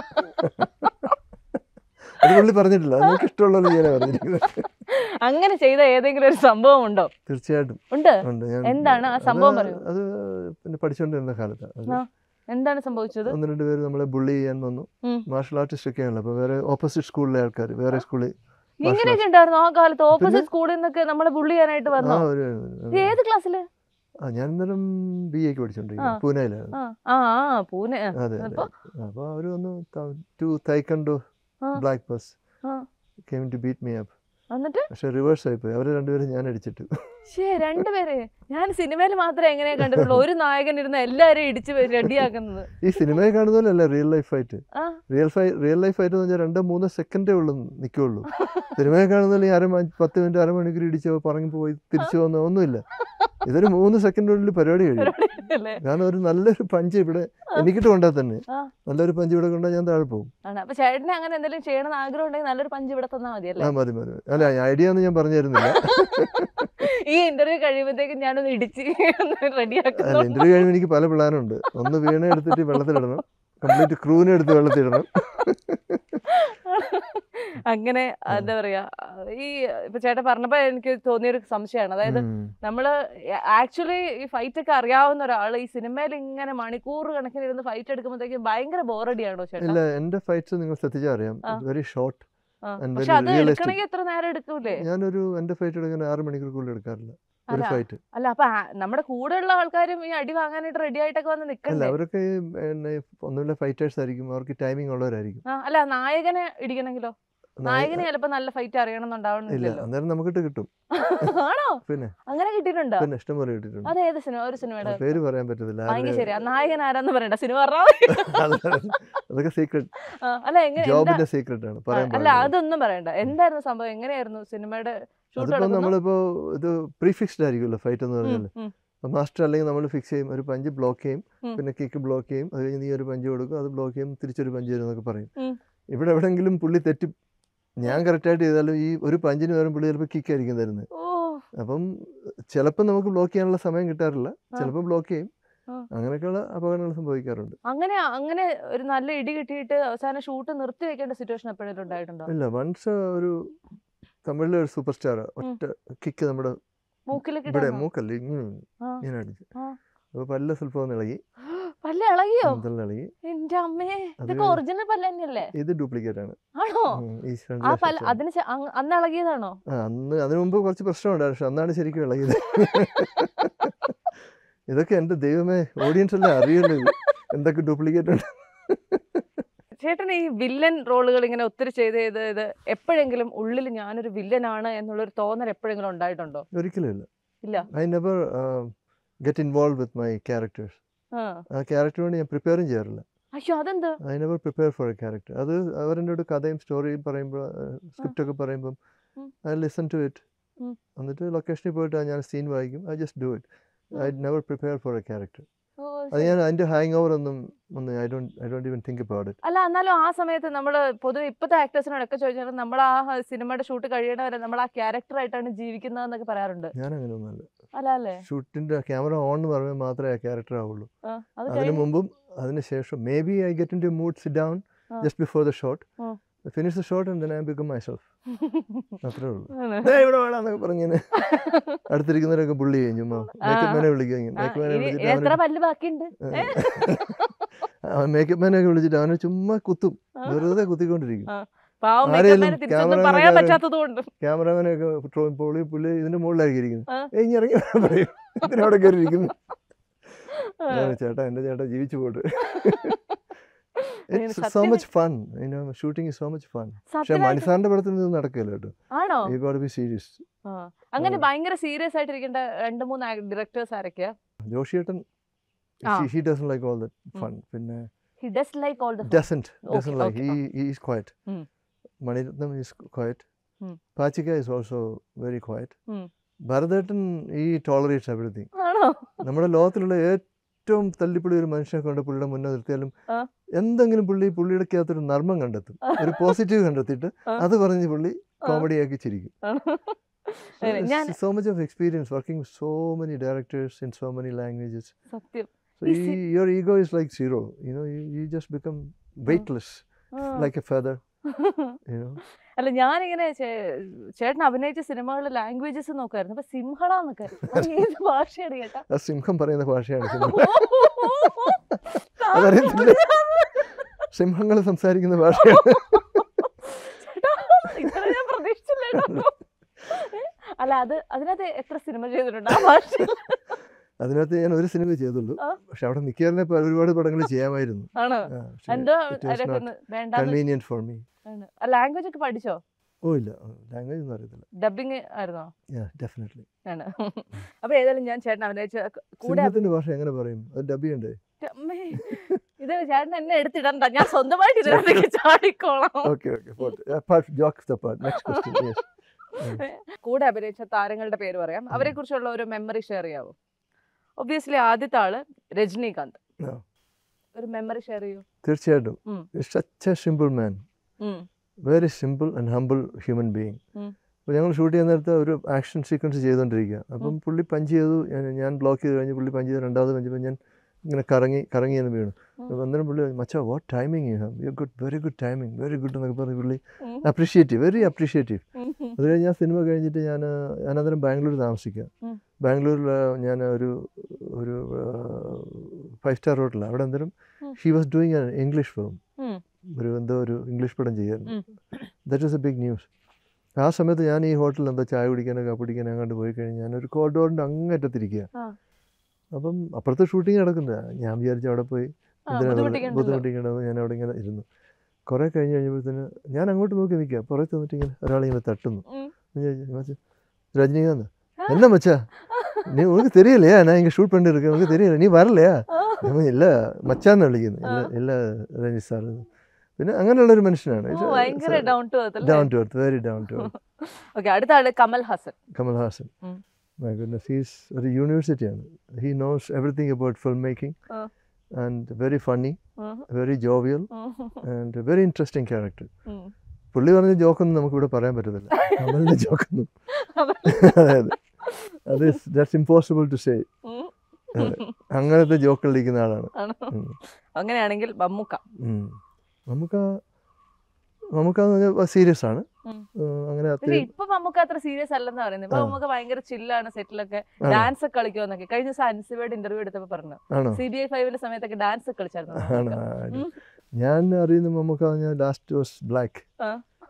അത് പുള്ളി പറഞ്ഞിട്ടില്ല അത് നിങ്ങൾക്ക് ഇഷ്ടമുള്ളത് ചെയ്യാനാണ് പറഞ്ഞിരിക്കുന്നത് അങ്ങനെ ചെയ്ത ഏതെങ്കിലും ഒരു സംഭവം ഉണ്ടോ തീർച്ചയായിട്ടും ഉണ്ട് ഉണ്ട് ഞാൻ എന്താണ് ആ അത് സംഭവം പറയൂ അത് പിന്നെ പഠിച്ചുകൊണ്ടിരുന്ന കാലത്ത് അത് ആ, എന്താണ് സംഭവിച്ചത് ഒന്ന് രണ്ട് പേര് നമ്മളെ ബുള്ളി ചെയ്യാൻ വന്നു ഉം. മാർഷൽ ആർട്ടിസ്റ്റ് ഒക്കെ ആണല്ലോ അപ്പോൾ വേറെ ഓപ്പോസിറ്റ് സ്കൂളിലെ ആൾക്കാർ വേറെ സ്കൂളിൽ ഇങ്ങനെയൊക്കെ ഉണ്ടായിരുന്നു ആ കാലത്ത് ഓപ്പോസിറ്റ് സ്കൂളിൽ നിന്നൊക്കെ നമ്മളെ ബുള്ളി ചെയ്യാനായിട്ട് ആ വന്നോ ഒരു ഇത് ഏത് ക്ലാസ്സില് ആ ഞാൻ അന്നേരം ബി എക്ക് പഠിച്ചോണ്ടിരിക്കുന്നത് ആ. പൂനെയിലാണ് ആ ആ ആ, പൂനെ ആ. അതെ അതെ അപ്പൊ? അപ്പോൾ അവർ വന്നു ടു തൈക്കണ്ടോ ആ. ബ്ലാക്ക് ബസ് ആ. Came to beat me up എന്നിട്ട് പക്ഷെ റിവേഴ്സ് ആയിപ്പോയി അവർ രണ്ടുപേരും ഞാൻ അടിച്ചിട്ട് ശേ രണ്ടുപേര് ഞാൻ സിനിമയിൽ മാത്രമേ എങ്ങനെയാ കണ്ടിട്ടുള്ളൂ ഒരു നായകൻ ഇരുന്ന് എല്ലാവരും ഇടിച്ച് റെഡിയാക്കുന്നത് ഈ സിനിമയിൽ കാണുന്ന പോലെയല്ല റിയൽ ലൈഫ് ഫൈറ്റ് ആ റിയൽ ഫൈ റിയൽ ലൈഫ് ഫൈറ്റ് എന്ന് പറഞ്ഞാൽ രണ്ടോ മൂന്നോ സെക്കൻഡേ ഉള്ളൂ നിൽക്കുള്ളൂ സിനിമയിൽ കാണുന്ന ഈ അര മ- പത്ത് മിനിറ്റ് അരമണിക്കൂർ ഇടിച്ചോ പറഞ്ഞു പോയി തിരിച്ചു വന്നോ ഒന്നുമില്ല ഇതൊരു മൂന്ന് സെക്കൻഡിനുള്ളിൽ പരിപാടി കഴിയും അല്ലേ കാരണം ഒരു നല്ലൊരു പഞ്ച് ഇവിടെ എനിക്കിട്ട് കൊണ്ടാൽ തന്നെ ആ. നല്ലൊരു പഞ്ച് ഇവിടെ കൊണ്ടാൽ ഞാൻ താഴെ പോകും ആണ് അപ്പൊ ചേട്ടന് അങ്ങനെ എന്തെങ്കിലും ചെയ്യണമെന്ന് ആഗ്രഹം ഉണ്ടെങ്കിൽ നല്ലൊരു പഞ്ച് ഇവിടെ തന്നാ മതി അല്ലേ ആ മതി മതി മതി. അല്ല ഐഡിയ ഒന്നും ഞാൻ പറഞ്ഞു തരുന്നില്ല ഈ ഇന്റർവ്യൂ കഴിയുമ്പോഴത്തേക്കും ഞാനൊന്ന് ഇടിച്ച് അല്ല റെഡിയാക്കുന്നു ഇന്റർവ്യൂ കഴിയുമ്പോൾ എനിക്ക് പല പ്ലാനുണ്ട് ഒന്ന് വീണ എടുത്തിട്ട് വെള്ളത്തിലിടണം കംപ്ലീറ്റ് ക്രൂവിനെ എടുത്ത് വെള്ളത്തിലിടണം അങ്ങനെ എന്താ പറയാ ഈ ഇപ്പൊ ചേട്ടൻ പറഞ്ഞപ്പോ എനിക്ക് തോന്നിയൊരു സംശയമാണ് അതായത് ഉം. നമ്മള് ആക്ച്വലി ഈ ഫൈറ്റ് ഒക്കെ അറിയാവുന്ന ഒരാൾ ഈ സിനിമയിൽ ഇങ്ങനെ മണിക്കൂർ കണക്കിന് ഇരുന്ന് ഫൈറ്റ് എടുക്കുമ്പോഴത്തേക്കും ഭയങ്കര ബോറടിയാണോ ചേട്ടാ ഇല്ല എന്റെ ഫൈറ്റ്സ് നിങ്ങൾ ശ്രദ്ധിച്ചാൽ അറിയാം ആ. വെരി ഷോർട്ട് ആ. and പക്ഷെ very അത് realistic. എടുക്കണമെങ്കിൽ എത്ര നേരം എടുക്കൂലേ ഞാനൊരു എന്റെ ഫൈറ്റ് എടുക്കാൻ ആറ് മണിക്കൂർ കൂടുതൽ എടുക്കാറില്ല ഒരു അല്ല ഫൈറ്റ് അല്ല അപ്പൊ ആ- നമ്മുടെ കൂടെയുള്ള ആൾക്കാരും ഈ അടി വാങ്ങാനായിട്ട് റെഡി ആയിട്ടൊക്കെ വന്ന് അല്ല നിക്കണ്ടേ അവരൊക്കെ ഈ, പിന്നെ, ഒന്നുമില്ല ഫൈറ്റേഴ്സ് ആയിരിക്കും അവർക്ക് ടൈമിംഗ് ഉള്ളവരായിരിക്കും ആ, അല്ല നായകനെ ഇടിക്കണമെങ്കിലോ നായ- നായകന് ചിലപ്പോ നല്ല ഫൈറ്റ് ഇല്ല അറിയണമെന്നുണ്ടാവണമെന്നില്ലല്ലോ അന്നേരം നമുക്കിട്ട് കിട്ടും ആണോ പിന്നെ അങ്ങനെ കിട്ടിയിട്ടുണ്ടോ പിന്നെ ഇഷ്ടം പോലെ കിട്ടിയിട്ടുണ്ട് അത് ഏത് സിനിമ ഒരു സിനിമയുടെ ആ, പേര് പറയാൻ പറ്റത്തില്ല ആ, എങ്കിൽ ആരുടെ- ശരി ആ നായകൻ ആരാന്ന് പറയണ്ട സിനിമ പറഞ്ഞാ അത് അതൊക്കെ സീക്രട്ട് ആ, അല്ല എങ്ങനെ എന്താ- ജോബിന്റെ സീക്രട്ട് ആണ് ആ, പറയാൻ അല്ല പാടില്ല. അതൊന്നും പറയണ്ട എന്തായിരുന്നു സംഭവം എങ്ങനെയായിരുന്നു സിനിമയുടെ ഷൂട്ട് അതിപ്പോ നമ്മളിപ്പോ ഇത് പ്രീഫിക്സ്ഡ് ആയിരിക്കുമല്ലോ ഫൈറ്റ് എന്ന് പറഞ്ഞാൽ മാസ്റ്റർ അല്ലെങ്കിൽ നമ്മൾ ഫിക്സ് ചെയ്യും ഒരു പഞ്ച് ബ്ലോക്ക് ചെയ്യും ഉം. പിന്നെ കിക്ക് ബ്ലോക്ക് ചെയ്യും അത് കഴിഞ്ഞ് നീ ഒരു പഞ്ച് കൊടുക്കും അത് ബ്ലോക്ക് ചെയ്യും തിരിച്ചൊരു പഞ്ച് തരും എന്നൊക്കെ പറയും ഉം. ഇവിടെ എവിടെങ്കിലും പുള്ളി തെറ്റി ഞാൻ കറക്റ്റായിട്ട് ചെയ്താലും ഈ ഒരു പഞ്ചിന് പകരം പുള്ളി ചിലപ്പോൾ കിക്ക് ആയിരിക്കും തരുന്നത് ഓ അപ്പം ചിലപ്പോൾ നമുക്ക് ബ്ലോക്ക് ചെയ്യാനുള്ള സമയം കിട്ടാറില്ല ചിലപ്പോൾ ബ്ലോക്ക് ചെയ്യും ആ. അങ്ങനെയൊക്കെയുള്ള അപകടങ്ങൾ സംഭവിക്കാറുണ്ട് അങ്ങനെ അങ്ങനെ ഒരു നല്ല ഇടി കിട്ടിയിട്ട് അവസാനം ഷൂട്ട് നിർത്തി വെക്കേണ്ട സിറ്റുവേഷൻ എപ്പോഴും ഉണ്ടായിട്ടുണ്ടോ ഇല്ല വൺസ് ഒരു തമിഴിലെ ഒരു സൂപ്പർ സ്റ്റാർ ഒറ്റ കിക്ക് നമ്മുടെ മൂക്കിലേക്ക് ഇവിടെ ഇടാനോ? മൂക്കല്ല ഇങ്ങനെ ആ. ഇങ്ങനെ അടിച്ചു ആ. അപ്പോൾ പല്ല സ്വല്പം ഒന്ന് ഇളകി പല്ല് ഇളകിയോ മുതൽ ഇളകി എന്റെ അമ്മേ ഇതൊക്കെ അതിന് ഒറിജിനൽ പല്ല് തന്നെയല്ലേ ഇത് ഡ്യൂപ്ലിക്കേറ്റ് ആണ് ആണോ ഉം, ഈ ആ ഫ്രണ്ടിലെ പല്ല് section. അതിന് ശേ- അങ് അന്ന് ഇളകിയതാണോ ആ അന്ന് അതിനു മുമ്പ് കുറച്ച് പ്രശ്നമുണ്ടായിരുന്നു പക്ഷെ അന്നാണ് ശരിക്കും ഇളകിയത് ഇതൊക്കെ എൻ്റെ ദൈവമേ ഓഡിയൻസ് എല്ലാം അറിയല്ലോ ഇത് എന്തൊക്കെ ഡ്യൂപ്ലിക്കേറ്റ് ഉണ്ട് ചേട്ടൻ ഈ വില്ലൻ റോളുകൾ ഇങ്ങനെ ഒത്തിരി ചെയ്ത് ചെയ്ത് ഇത് എപ്പോഴെങ്കിലും ഉള്ളിൽ ഞാനൊരു വില്ലനാണ് എന്നുള്ളൊരു തോന്നൽ എപ്പോഴെങ്കിലും ഉണ്ടായിട്ടുണ്ടോ ഒരിക്കലും ഇല്ല ഇല്ല I never get involve with my characters ആ ആ ക്യാരക്ടർ വേണ്ടി ഞാൻ പ്രിപ്പയറും ചെയ്യാറില്ല അയ്യോ അതെന്ത് I never prepare for a character അത് അവരെന്നോട് കഥയും സ്റ്റോറിയും പറയുമ്പോൾ സ്ക്രിപ്റ്റ് ഒക്കെ പറയുമ്പം ഉം. ഐ ലിസൺ ടു ഇറ്റ് ഉം. എന്നിട്ട് ലൊക്കേഷനിൽ പോയിട്ട് ഞാൻ സീൻ വായിക്കും I just do it I never prepare for a character ഓ, അത് ശരി. ഞാൻ അതിൻ്റെ ഹാങ് ഓവർ ഒന്നും ഒന്നും I don't I don't even think about it അല്ല എന്നാലും ആ സമയത്ത് നമ്മൾ പൊതുവെ ഇപ്പോഴത്തെ ആക്ടേഴ്സിനോടൊക്കെ ചോദിച്ചാൽ നമ്മൾ ആ സിനിമയുടെ ഷൂട്ട് കഴിയണവരെ നമ്മൾ ആ ക്യാരക്ടർ ആയിട്ടാണ് ജീവിക്കുന്നതെന്നൊക്കെ പറയാറുണ്ട് ഞാൻ അങ്ങനെ ഒന്നുമല്ല അല്ല അല്ലേ ഷൂട്ടിൻ്റെ ക്യാമറ ഓൺ എന്ന് പറയുമ്പോൾ മാത്രമേ ആ ക്യാരക്ടർ ആവുള്ളൂ ആ, അത് അതിന് കഴിഞ്ഞ് മുമ്പും അതിന് ശേഷം maybe I get into mood sit down ആ. ജസ്റ്റ് ബിഫോർ ദ ഷോട്ട് ആ. Finish the shot and I become myself അത്രേ ഉള്ളൂ ആണ്. ദേ ഇവിടെ വേണമെന്നൊക്കെ പറഞ്ഞിങ്ങനെ അടുത്തിരിക്കുന്നവരൊക്കെ പുള്ളി ചെയ്യും ചുമ്മാ മേക്കപ്പ് മാനെ വിളിക്കും ആ, മേക്കപ്പ് മാനെ ഇനി വിളിച്ചിട്ട് എത്ര അവന് പല്ല് ബാക്കിയുണ്ട് മേക്കപ്പ് മാനൊക്കെ വിളിച്ചിട്ട് അവനെ ചുമ്മാ കുത്തും ആ. വെറുതെ കുത്തിക്കൊണ്ടിരിക്കും പാവം ആരേലും മേക്കപ്പ്മാനെ തിരിച്ചൊന്നും cameraman പറയാൻ ആരും- പറ്റാത്തത് കൊണ്ട് ക്യാമറമാനൊക്കെ പുള്ളി പുള്ളി ഇതിന്റെ മുകളിലായിരിക്കും ഇരിക്കുന്നത് ആ. ഏയ് ഇനി ഇറങ്ങി വരാൻ പറയും ഇതിനവിടെ കയറി ഇരിക്കുന്നു ആ. ഞാൻ, ചേട്ടാ എന്റെ ചേട്ടാ ജീവിച്ചു പോട്ട് ഇങ്ങനെ ഇറ്റ്സ് സോ സത്യം- much fun shooting is so much fun പക്ഷെ സത്യമായിട്ട് മണിസാറിന്റെ പടത്തിൽ ഇത് നടക്കില്ല കേട്ടോ ആണോ യു ഗോട്ട് ബി സീരിയസ് ആ. അങ്ങനെ ആ. ഭയങ്കര സീരിയസ് ആയിട്ടിരിക്കേണ്ട രണ്ട് മൂന്ന് ഡയറക്ടേഴ്സ് ആരൊക്കെയാ ജോഷിയേട്ടൻ ആ. He doesn't like all that fun പിന്നെ he does like all the doesn't doesn't Okay, like okay, he is quiet ഉം. മണിരത്നം ഈസ് ക്വയറ്റ് ഉം. Pachikka is also very quiet ഉം. ഭരതേട്ടൻ ഈ ടോളറേറ്റ്സ് എവറിഥിങ് ആണോ നമ്മുടെ ലോകത്തിലുള്ള ഏറ്റവും തല്ലിപ്പൊളി ഒരു മനുഷ്യനെ കൊണ്ട് പുള്ളിയുടെ മുന്നേ നിർത്തിയാലും ആ. എന്തെങ്കിലും പുള്ളി പുള്ളിയുടെ അകത്തൊരു നർമ്മം കണ്ടെത്തും ഒരു പോസിറ്റീവ് കണ്ടെത്തിയിട്ട് ആ. അത് പറഞ്ഞ് പുള്ളി ആ. കോമഡി ആക്കി ചിരിക്കും ആണോ? അങ്ങനെ ഞാൻ so much of experience working so many directors in so many languages സത്യം So Is you, your ego is like zero. You know, you, you just become weightless, ആ. like a feather. You know. അല്ല ഞാനിങ്ങനെ ചേ- ചേട്ടൻ അഭിനയിച്ച സിനിമകളിലെ ലാംഗ്വേജസ് നോക്കുമായിരുന്നു അപ്പൊ സിംഹള എന്നൊക്കെ അത് ഏത് ഭാഷയാണ് കേട്ടാ ആ സിംഹം പറയുന്ന ഭാഷയാണ് സിംഹം അതറിയത്തില്ല. സിംഹങ്ങൾ സംസാരിക്കുന്ന ഭാഷയാണ് ചേട്ടാ, ഇത്ര ഞാൻ പ്രതീക്ഷിച്ചില്ല കേട്ടോ. അല്ല അത് അതിനകത്ത് എത്ര സിനിമ ചെയ്തിട്ടുണ്ട് ആ ഭാഷ അതിനകത്ത് ഞാൻ ഒരു സിനിമ ചെയ്തുള്ളൂ ആ. പക്ഷെ അവിടെ നിൽക്കാറിനെ ഒരുപാട് പടങ്ങൾ ചെയ്യാമായിരുന്നു ആണ് എന്തോ വേണ്ട കൺവീനിയൻറ്റ് ഫോർ മീ ലാംഗ്വേജ് ഒക്കെ പഠിച്ചോ ഓ ഇല്ല ലാംഗ്വേജ് ഒന്നും അറിയത്തില്ല ഡബിങ് ആയിരുന്നോ ഡെഫിനറ്റ്ലി ആണ് അപ്പൊ ഏതായാലും ഞാൻ ചേട്ടൻ അഭിനയിച്ച കൂടെ സിംഹത്തിന്റെ ഭാഷ എങ്ങനെ പറയും അത് ഡബ് ചെയ്യണ്ടേ അമ്മേ, ഇത് ചേട്ടൻ എന്നെ എടുത്തിടണ്ട ഞാൻ സ്വന്തമായിട്ട് ഇതിനകത്തേക്ക് ചാടിക്കോളാം okay okay jokes apart next question yes കൂടെ അഭിനയിച്ച താരങ്ങളുടെ പേര് പറയാം അവരെ കുറിച്ചുള്ള ഒരു മെമ്മറി ഷെയർ ചെയ്യാവോ ഒബ്വിയസ്ലി ആദ്യത്തെ ആള് രജനീകാന്ത് ആ. ഒരു മെമ്മറി ഷെയർ ചെയ്യൂ തീർച്ചയായിട്ടും ഉം. സച്ച് എ സിമ്പിൾ മാൻ ഉം. Very simple and humble human being ഉം. അപ്പോൾ ഞങ്ങൾ ഷൂട്ട് ചെയ്യുന്ന നേരത്ത് ഒരു ആക്ഷൻ സീക്വൻസ് ചെയ്തുകൊണ്ടിരിക്കുക അപ്പം പുള്ളി പഞ്ച് ചെയ്തു ഞാൻ- ഞാൻ ബ്ലോക്ക് ചെയ്ത് കഴിഞ്ഞ് പുള്ളി പഞ്ച് ചെയ്ത് രണ്ടാമത് പഞ്ച് ചെയ്തപ്പോൾ ഞാൻ ഇങ്ങനെ കറങ്ങി കറങ്ങി എന്ന് വീണു അപ്പോൾ അന്നേരം പുള്ളി മച്ചാ what timing you have you good very good timing very good എന്നൊക്കെ പറഞ്ഞ് പുള്ളി ഉം. അപ്രീഷിയേറ്റീവ് വെരി അപ്രീഷിയേറ്റീവ് ഉം. ഉം. അത് കഴിഞ്ഞ് ഞാൻ സിനിമ കഴിഞ്ഞിട്ട് ഞാൻ ഞാൻ അന്നേരം ബാംഗ്ലൂർ താമസിക്കുക ഉം. ബാംഗ്ലൂരിൽ ഞാൻ ഒരു ഒരു ഫൈവ് സ്റ്റാർ ഹോട്ടലാണ് അവിടെ അന്നേരം ഉം. She was doing English film ഉം. ഒരു എന്തോ ഒരു ഇംഗ്ലീഷ് പടം ചെയ്യായിരുന്നു ഉം. That was a big news ആ സമയത്ത് ഞാൻ ഈ ഹോട്ടലിൽ എന്താ ചായ കുടിക്കാനോ കാപ്പി കുടിക്കാനോ അങ്ങോട്ട് പോയി കഴിഞ്ഞ് ഞാനൊരു കോറിഡോറിൻ്റെ അങ്ങറ്റത്തിരിക്കുക ആ. അപ്പം അപ്പുറത്ത് ഷൂട്ടിംഗ് നടക്കുന്നത് ഞാൻ വിചാരിച്ചു അവിടെ പോയി ആ, എന്തിനാ വെറുതെ ബുദ്ധിമുട്ടിക്കണ്ടല്ലോ. ബുദ്ധിമുട്ടിക്കണമെന്ന് ഞാൻ അവിടെ ഇങ്ങനെ ഇരുന്നു കുറേ കഴിഞ്ഞ് കഴിഞ്ഞപ്പോഴത്തേന് ഞാൻ അങ്ങോട്ട് നോക്കി നിൽക്കുക പുറത്ത് നിന്നിട്ട് ഇങ്ങനെ ഒരാളിങ്ങനെ തട്ടുന്നു ഉം. ഞാൻ ചോദിച്ചു, "மச்சான், ரஜினிகாந்த் என்ன மச்சா நீ உனக்கு தெரியலையா நான் இங்கே ஷூட் பண்ணிட்டு இருக்கேன் உனக்கு தெரியல நீ வரலையா ഞാൻ ഇല്ല മച്ചാന്ന് വിളിക്കുന്നു ഇല്ല ഇല്ല രജി സാർ പിന്നെ അങ്ങനെയുള്ളൊരു മനുഷ്യനാണ് ഓ, ഭയങ്കര down to earth down to earth very down to earth okay അടുത്ത ആള് കമൽ ഹാസൻ കമൽ ഹാസൻ ഉം. മൈ ഗുഡ്നസ് ഹീസ് ഒരു യൂണിവേഴ്സിറ്റിയാണ് he knows everything about film making ആ. ആൻഡ് വെരി ഫണ്ണി ഉം. വെരി ജോവിയൽ ഉം. ആൻഡ് വെരി ഇൻട്രസ്റ്റിംഗ് ക്യാരക്ടർ ഉം. പുള്ളി പറഞ്ഞ ജോക്കൊന്നും നമുക്കിവിടെ പറയാൻ പറ്റത്തില്ല കമലിൻ്റെ ജോക്കൊന്നും അതായത് അത് ദാറ്റ്സ് ഇമ്പോസിബിൾ ടു സേ ഉം. അങ്ങനത്തെ ജോക്കുകളിരിക്കുന്ന ആളാണ് ആണോ? ഉം. അങ്ങനെയാണെങ്കിൽ മമ്മൂക്ക ഉം. നമുക്ക് നമുക്ക് സീരിയസ് ആണ് ഉം. ഏഹ് അങ്ങനെ പക്ഷെ അത്രയും ഇപ്പൊ മമ്മൂക്ക അത്ര സീരിയസ് അല്ലെന്ന് പറയുന്നത് ഇപ്പൊ ആ. മമ്മൂക്ക ഭയങ്കര ചില്ലാണ് സെറ്റിലൊക്കെ ആണോ? ഡാൻസ് ഒക്കെ കളിക്കുമെന്നൊക്കെ കഴിഞ്ഞ ദിവസം അൻസിബയുടെ ഇന്റർവ്യൂ എടുത്തപ്പോ പറഞ്ഞു ആണോ സി ബി ഐ ഫൈവിന്റെ സമയത്തൊക്കെ ഡാൻസ് കളിച്ചായിരുന്നു ആണോ മമ്മൂക്ക. ആ, ഉം. ഞാൻ അറിയുന്ന നമുക്ക് ഞാൻ ലാസ്റ്റ് വാസ് ബ്ലാക്ക് ആ.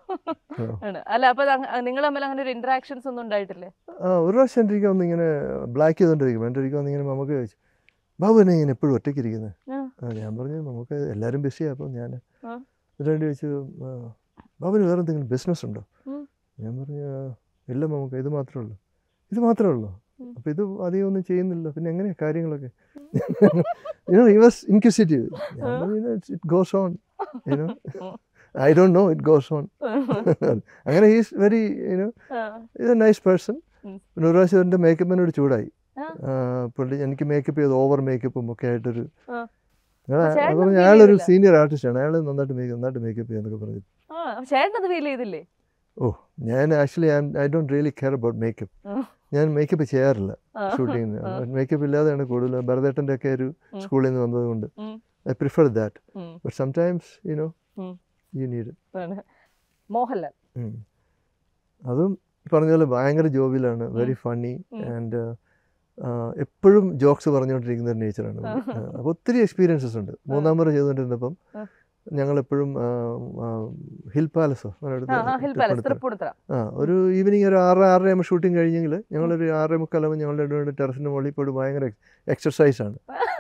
ആണ് അല്ല അപ്പൊ നിങ്ങൾ തമ്മിൽ അങ്ങനെ ഒരു ഇന്ററാക്ഷൻസ് ഒന്നും ഉണ്ടായിട്ടില്ലേ ആ ഒരു പ്രാവശ്യം എൻ്റെ ഇരിക്കാൻ വന്നിങ്ങനെ ബ്ലാക്ക് ചെയ്തോണ്ടിരിക്കും എൻ്റെ ഇരിക്കാൻ വന്നിങ്ങനെ നമുക്ക് ചോദിച്ചു ബാബു എന്നെ ഇങ്ങനെ എപ്പോഴും ഒറ്റയ്ക്ക് ഇരിക്കുന്നത് ആ. ആ ഞാൻ പറഞ്ഞു നമുക്ക് എല്ലാവരും ബിസിയാണ് അപ്പം ഞാൻ ആ. എന്നിട്ട് ചോദിച്ചു "ആ, ബാബുന് വേറെ എന്തെങ്കിലും ബിസിനസ് ഉണ്ടോ ഉം. ഞാൻ പറഞ്ഞു "ആ, ഇല്ല നമുക്ക് ഇത് മാത്രമേ ഉള്ളൂ ഇത് മാത്രമേ ഉള്ളൂ ഉം. അപ്പം ഇത് അധികം ഒന്നും ചെയ്യുന്നില്ല പിന്നെ എങ്ങനെയാ കാര്യങ്ങളൊക്കെ യുനോ ഹി വാസ് ഇൻക്യൂസിറ്റീവ് ഞാൻ പറഞ്ഞു it goes on you know I don't know it goes on അങ്ങനെ ഹീസ് വെരി യുനോ ആ. ഇത് എ നൈസ് പേഴ്സൺ ഉം. പിന്നെ ഒരു പ്രാവശ്യം എൻ്റെ മേക്കപ്പിനോട് ചൂടായി ആ. ആ, പുള്ളി എനിക്ക് മേക്കപ്പ് ചെയ്ത് ഓവർ മേക്കപ്പും ഒക്കെ ആയിട്ടൊരു ആ. ഞാൻ ചേട്ടന് പറഞ്ഞു feel അയാളൊരു ചെയ്തില്ല? സീനിയർ ആർട്ടിസ്റ്റാണ് അയാൾ നന്നായിട്ട് മേക്കപ്പ് നന്നായിട്ട് മേക്കപ്പ് ചെയ്യാന്നൊക്കെ പറഞ്ഞു ആ ചേട്ടൻ അത് ഫീൽ ചെയ്തില്ലേ ഓ ഞാൻ actually I don't really care about makeup ആ. ഞാൻ മേക്കപ്പ് ചെയ്യാറില്ല ആ. ഷൂട്ടിങ്ങിന് ആ. മേക്കപ്പ് ഇല്ലാതെയാണ് കൂടുതൽ ഭരതേട്ടൻ്റെ ഒക്കെ ഒരു ഉം. സ്കൂളിൽ നിന്ന് വന്നതുകൊണ്ട് ഉം. ഐ പ്രിഫർ ദാറ്റ് ഉം. ബട്ട് സംടൈംസ് യു നോ ഉം. യു നീഡ് ആണ്. മോഹൻലാൽ അതും ഈ പറഞ്ഞ പോലെ ഭയങ്കര ജോബിലാണ് വെരി ഫണ്ണി ഉം. ആൻഡ് എപ്പോഴും ജോക്സ് പറഞ്ഞുകൊണ്ടിരിക്കുന്ന ഒരു നേച്ചറാണ് അപ്പോൾ ഒത്തിരി എക്സ്പീരിയൻസസ് ഉണ്ട് മൂന്നാം മുറ ചെയ്തുകൊണ്ടിരുന്നപ്പം ആ. ഞങ്ങൾ എപ്പോഴും ഹിൽ പാലസോ ആ, ആ, ഹിൽ പാലസ് തൃപ്പൂണിത്തറ ആ ഒരു ഈവനിങ് ഒരു ആറ് ആറര ആകുമ്പോൾ ഷൂട്ടിംഗ് കഴിഞ്ഞെങ്കിൽ ഞങ്ങളൊരു ആറേ മുക്കാലാകുമ്പോൾ ഞങ്ങൾ രണ്ടും കൂടെ ടെറസിൻ്റെ മുകളിൽ പോയിട്ട് ഭയങ്കര എക്സർസൈസാണ്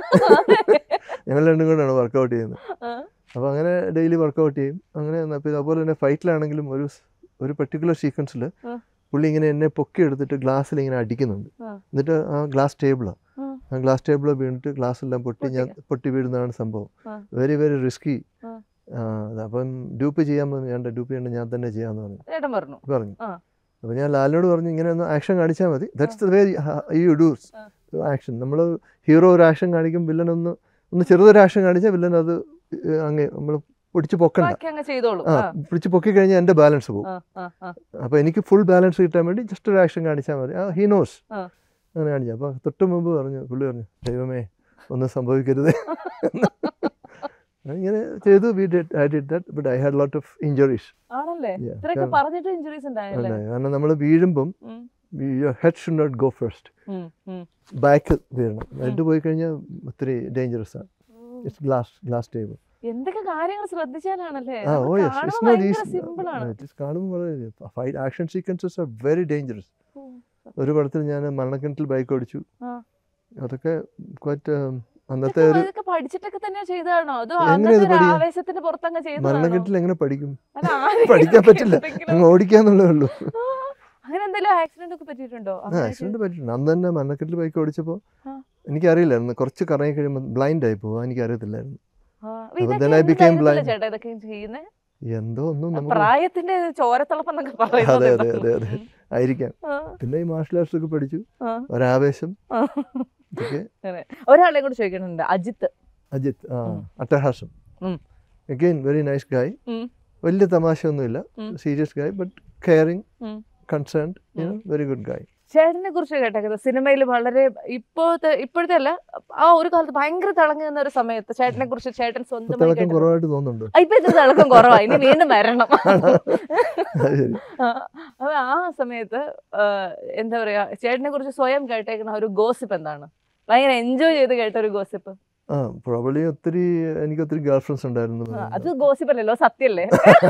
ഞങ്ങൾ രണ്ടും കൂടെയാണ് വർക്കൗട്ട് ചെയ്യുന്നത് ആ. അപ്പോൾ അങ്ങനെ ഡെയിലി വർക്കൗട്ട് ചെയ്യും അങ്ങനെ എന്നാ പിന്നെ അതുപോലെ തന്നെ ഫൈറ്റിലാണെങ്കിലും ഒരു സ്- ഒരു പെർട്ടിക്കുലർ സീക്വൻസിൽ ആ. പുള്ളി ഇങ്ങനെ എന്നെ പൊക്കി എടുത്തിട്ട് ഗ്ലാസ്സിൽ ഇങ്ങനെ അടിക്കുന്നുണ്ട് ആ. എന്നിട്ട് ആ ഗ്ലാസ് ടേബിളാണ് ആ. ആ ഗ്ലാസ് ടേബിൾ വീണിട്ട് ഗ്ലാസ് എല്ലാം പൊട്ടി ഞാൻ പൊട്ടി വീഴുന്നതാണ് സംഭവം ആ. വെരി വെരി റിസ്കി ആ. അപ്പം ഡ്യൂപ്പ് ചെയ്യാൻ പറഞ്ഞു വേണ്ട ഡ്യൂപ്പ് ചെയ്യേണ്ട ഞാൻ തന്നെ ചെയ്യാമെന്ന് പറഞ്ഞു ചേട്ടൻ പറഞ്ഞു പറഞ്ഞു ആ. അപ്പോൾ ഞാൻ ലാലിനോട് പറഞ്ഞു ഇങ്ങനെ ഒന്ന് ആക്ഷൻ കാണിച്ചാൽ മതി that's the way you do ആ. ആക്ഷൻ നമ്മൾ ഹീറോ ഒരു ആക്ഷൻ കാണിക്കും വില്ലൻ ഒന്ന് ഒന്ന് ചെറുതൊരു ആക്ഷൻ കാണിച്ചാൽ വില്ലൻ അത് ഏഹ്, അങ്ങ് നമ്മൾ പിടിച്ച് പൊക്കണ്ട ബാക്കി അങ്ങ് ചെയ്തോളൂ ആ ആ പിടിച്ച് പൊക്കി കഴിഞ്ഞാൽ എൻ്റെ ബാലൻസ് പോകും ആ ആ ആ അപ്പോൾ എനിക്ക് ഫുൾ ബാലൻസ് കിട്ടാൻ വേണ്ടി ജസ്റ്റ് ഒരു ആക്ഷൻ കാണിച്ചാൽ മതി ആ ഹീ നോസ് ആ. അങ്ങനെ കാണിച്ചു അപ്പോൾ തൊട്ട് മുമ്പ് പറഞ്ഞു പുള്ളി പറഞ്ഞു ദൈവമേ ഒന്നും സംഭവിക്കരുത് ഇങ്ങനെ ചെയ്തു we did I did that but I had lot of injuries ആണല്ലേ Yeah, ഇത്രയൊക്കെ കാരണം- പറഞ്ഞിട്ട് ഇഞ്ചുറീസ് ഉണ്ടായല്ലേ കാരണം നമ്മൾ വീഴുമ്പം ഉം. Your head should not go first ഉം, ഉം. ബാക്ക് വീഴണം ഹെഡ് പോയി കഴിഞ്ഞാൽ ഒത്തിരി ഡേഞ്ചറസ് ആണ് ഇറ്റ്സ് ഗ്ലാസ് ഗ്ലാസ് ടേബിൾ എന്തൊക്കെ കാര്യങ്ങൾ ശ്രദ്ധിച്ചാലാണല്ലേ ആ നമുക്ക് ഓ യെസ് കാണുമ്പോ ഇറ്റ്സ് നോട്ട് ഭയങ്കര ഈസി സിമ്പിൾ ആണ് ഇറ്റ്സ് കാണുമ്പോൾ വളരെ fight action sequences are very dangerous ഉം. ഒരു പടത്തിൽ ഞാൻ മരണക്കിണറ്റിൽ ബൈക്ക് ഓടിച്ചു ആ. അതൊക്കെ ക്വറ്റ് അന്നത്തെ ഇതൊക്കെ ഒരു ഇതൊക്കെ പഠിച്ചിട്ടൊക്കെ തന്നെ ചെയ്തതാണോ അതോ എങ്ങനെ അന്നത്തെ ഇത് ഒരു പഠിക്കാം? ആവേശത്തിന്റെ പുറത്തങ്ങ് ചെയ്തതാണോ മരണക്കെട്ടിൽ എങ്ങനെ പഠിക്കും അല്ല, ആരെങ്കിലും പഠിക്കാൻ പറ്റില്ല എന്തെങ്കിലും- അങ്ങ് ഓടിക്കാന്നുള്ളേ ഉള്ളൂ ആ, അങ്ങനെ എന്തെങ്കിലും ആക്സിഡന്റ് ഒക്കെ പറ്റിയിട്ടുണ്ടോ ആ അങ്ങനെ ആക്സിഡന്റ് പറ്റിയിട്ടുണ്ട് അന്ന് തന്നെ മരണക്കെട്ടിൽ ബൈക്ക് ഓടിച്ചപ്പോൾ ആ. എനിക്കറിയില്ലായിരുന്നു കുറച്ച് കറങ്ങി കഴിയുമ്പോൾ ബ്ലൈൻഡ് ആയി പോകും എനിക്കറിയത്തില്ലായിരുന്നു ആ, അപ്പൊ അപ്പൊ ഇതൊക്കെ then I എന്ത് became ധൈര്യത്തിലാ blind. ചേട്ടാ ഇതൊക്കെ ചെയ്യുന്നേ എന്തോ ഒന്നും നമുക്ക് പ്രായത്തിന്റെ ചോരത്തിളപ്പം എന്നൊക്കെ അതെ പറയുന്നത് അതെ അതെ അതെ ഉം. ആയിരിക്കാം ആ, പിന്നെ ഈ മാർഷൽ ആർട്സ് ഒക്കെ പഠിച്ചു ആ, ഒരാവേശം ആ. ഇതൊക്കെ അങ്ങനെ. ഒരാളെ കൂടെ ചോദിക്കുന്നുണ്ട് അജിത്ത് അജിത് ആ ഉം. അട്ടഹാസം ഉം. അഗെയിൻ വെരി നൈസ് ഗായ് ഉം. വലിയ തമാശയൊന്നുമില്ല ഉം. സീരിയസ് ഗായ് ബട്ട് കെയറിങ് ഉം. കൺസേൺഡ് ഉം. വെരി ഗുഡ് ഗായ് ചേട്ടനെ കുറിച്ച് കേട്ടേക്കുന്നത് സിനിമയിൽ വളരെ ഇപ്പോഴത്തെ ഇപ്പോഴത്തെ അല്ല ആ ഒരു കാലത്ത് ഭയങ്കര തിളങ്ങി നിന്ന ഒരു സമയത്ത് ചേട്ടനെ കുറിച്ച് ചേട്ടൻ ഇപ്പൊ സ്വന്തമായി തിളക്കം കേട്ടത്. കുറവായിട്ട് തോന്നുന്നുണ്ടോ ആ, ഇപ്പൊ ഇത്തിരി തിളക്കം കുറവാ ഇനി വീണ്ടും വരണം അത് ശരി ആ, അപ്പൊ ആ സമയത്ത് ആ, എന്താ പറയാ ചേട്ടനെ കുറിച്ച് സ്വയം കേട്ടേക്കുന്ന ഒരു ഗോസിപ്പ് എന്താണ് ഭയങ്കര എൻജോയ് ചെയ്ത് കേട്ട ഒരു ഗോസിപ്പ് ആ പ്രോബ്ലി ഒത്തിരി എനിക്ക് ഒത്തിരി ഗേൾ ഫ്രണ്ട്സ് ഉണ്ടായിരുന്നു അത് ഗോസിപ്പ് അല്ലല്ലോ സത്യല്ലേ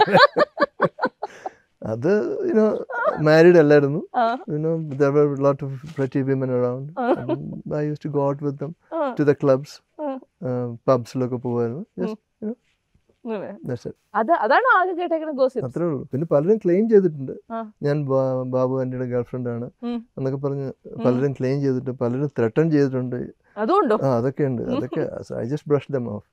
അത് യുനോ മാരീഡ് അല്ലായിരുന്നു ആ, you know there were a lot of pretty women around ആ. And I used to go out with them ആ, to the clubs ആ. പബ്സിലൊക്കെ പോകുമായിരുന്നു just ഉം. that's it. അത് അതാണ് ആകെ കേട്ടേക്കുന്ന ഗോസിപ്പ് അത്രേ ഉള്ളൂ പിന്നെ പലരും ക്ലെയിം ചെയ്തിട്ടുണ്ട് ആ. ഞാൻ ബാ- ബാബു ആന്റിയുടെ ഗേൾ ഫ്രണ്ട് ആണ് ഉം. എന്നൊക്കെ പറഞ്ഞ് പലരും ക്ലെയിം ചെയ്തിട്ട് പലരും ത്രട്ടൺ ചെയ്തിട്ടുണ്ട് അതുകൊണ്ടോ ആ അതൊക്കെ ഉണ്ട് അതൊക്കെ I just brush them off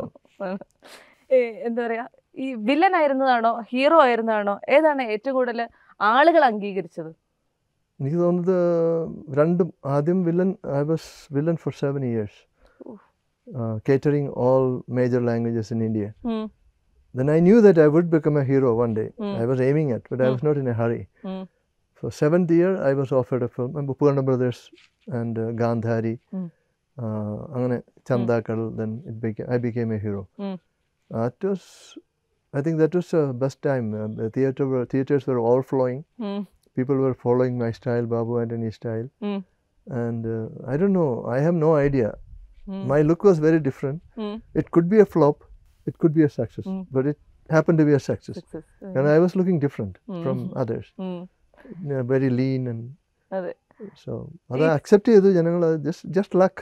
ഏ, എന്താ പറയാ ഈ വില്ലൻ ആയിരുന്നതാണോ ഹീറോ ആയിരുന്നതാണോ ഏതാണ് ഏറ്റവും കൂടുതൽ ആളുകൾ അംഗീകരിച്ചത് എനിക്ക് തോന്നുന്നത് രണ്ടും ആദ്യം villain I was villain for seven years ഉഫ്. Catering all major languages in India ഉം, then I knew that I would become a hero one day. Mm. I was aiming at, but I was not in a hurry. ഉം, So seventh year, I was offered a film, and Purana Brothers and uh, Gandhari, Mm. uh, അങ്ങനെ ചന്താക്കൾ then it became, I became a hero. Mm. That was, I think that was the best time. Uh, the theater were, theaters were overflowing. ഉം, People were following my style, Babu Antony style. ഉം, And uh, I don't know, I have no idea. ഉം, My look was very different. ഉം, It could be a flop, it could be a success, Mm. but it happened to be a success. success. ഉം, and I was looking different from Mm. others. ഉം, You know, very lean and അതെ so അത് അക്സെപ്റ്റ് ചെയ്തു ജനങ്ങൾ ജസ്റ്റ് ജസ്റ്റ് ലക്ക്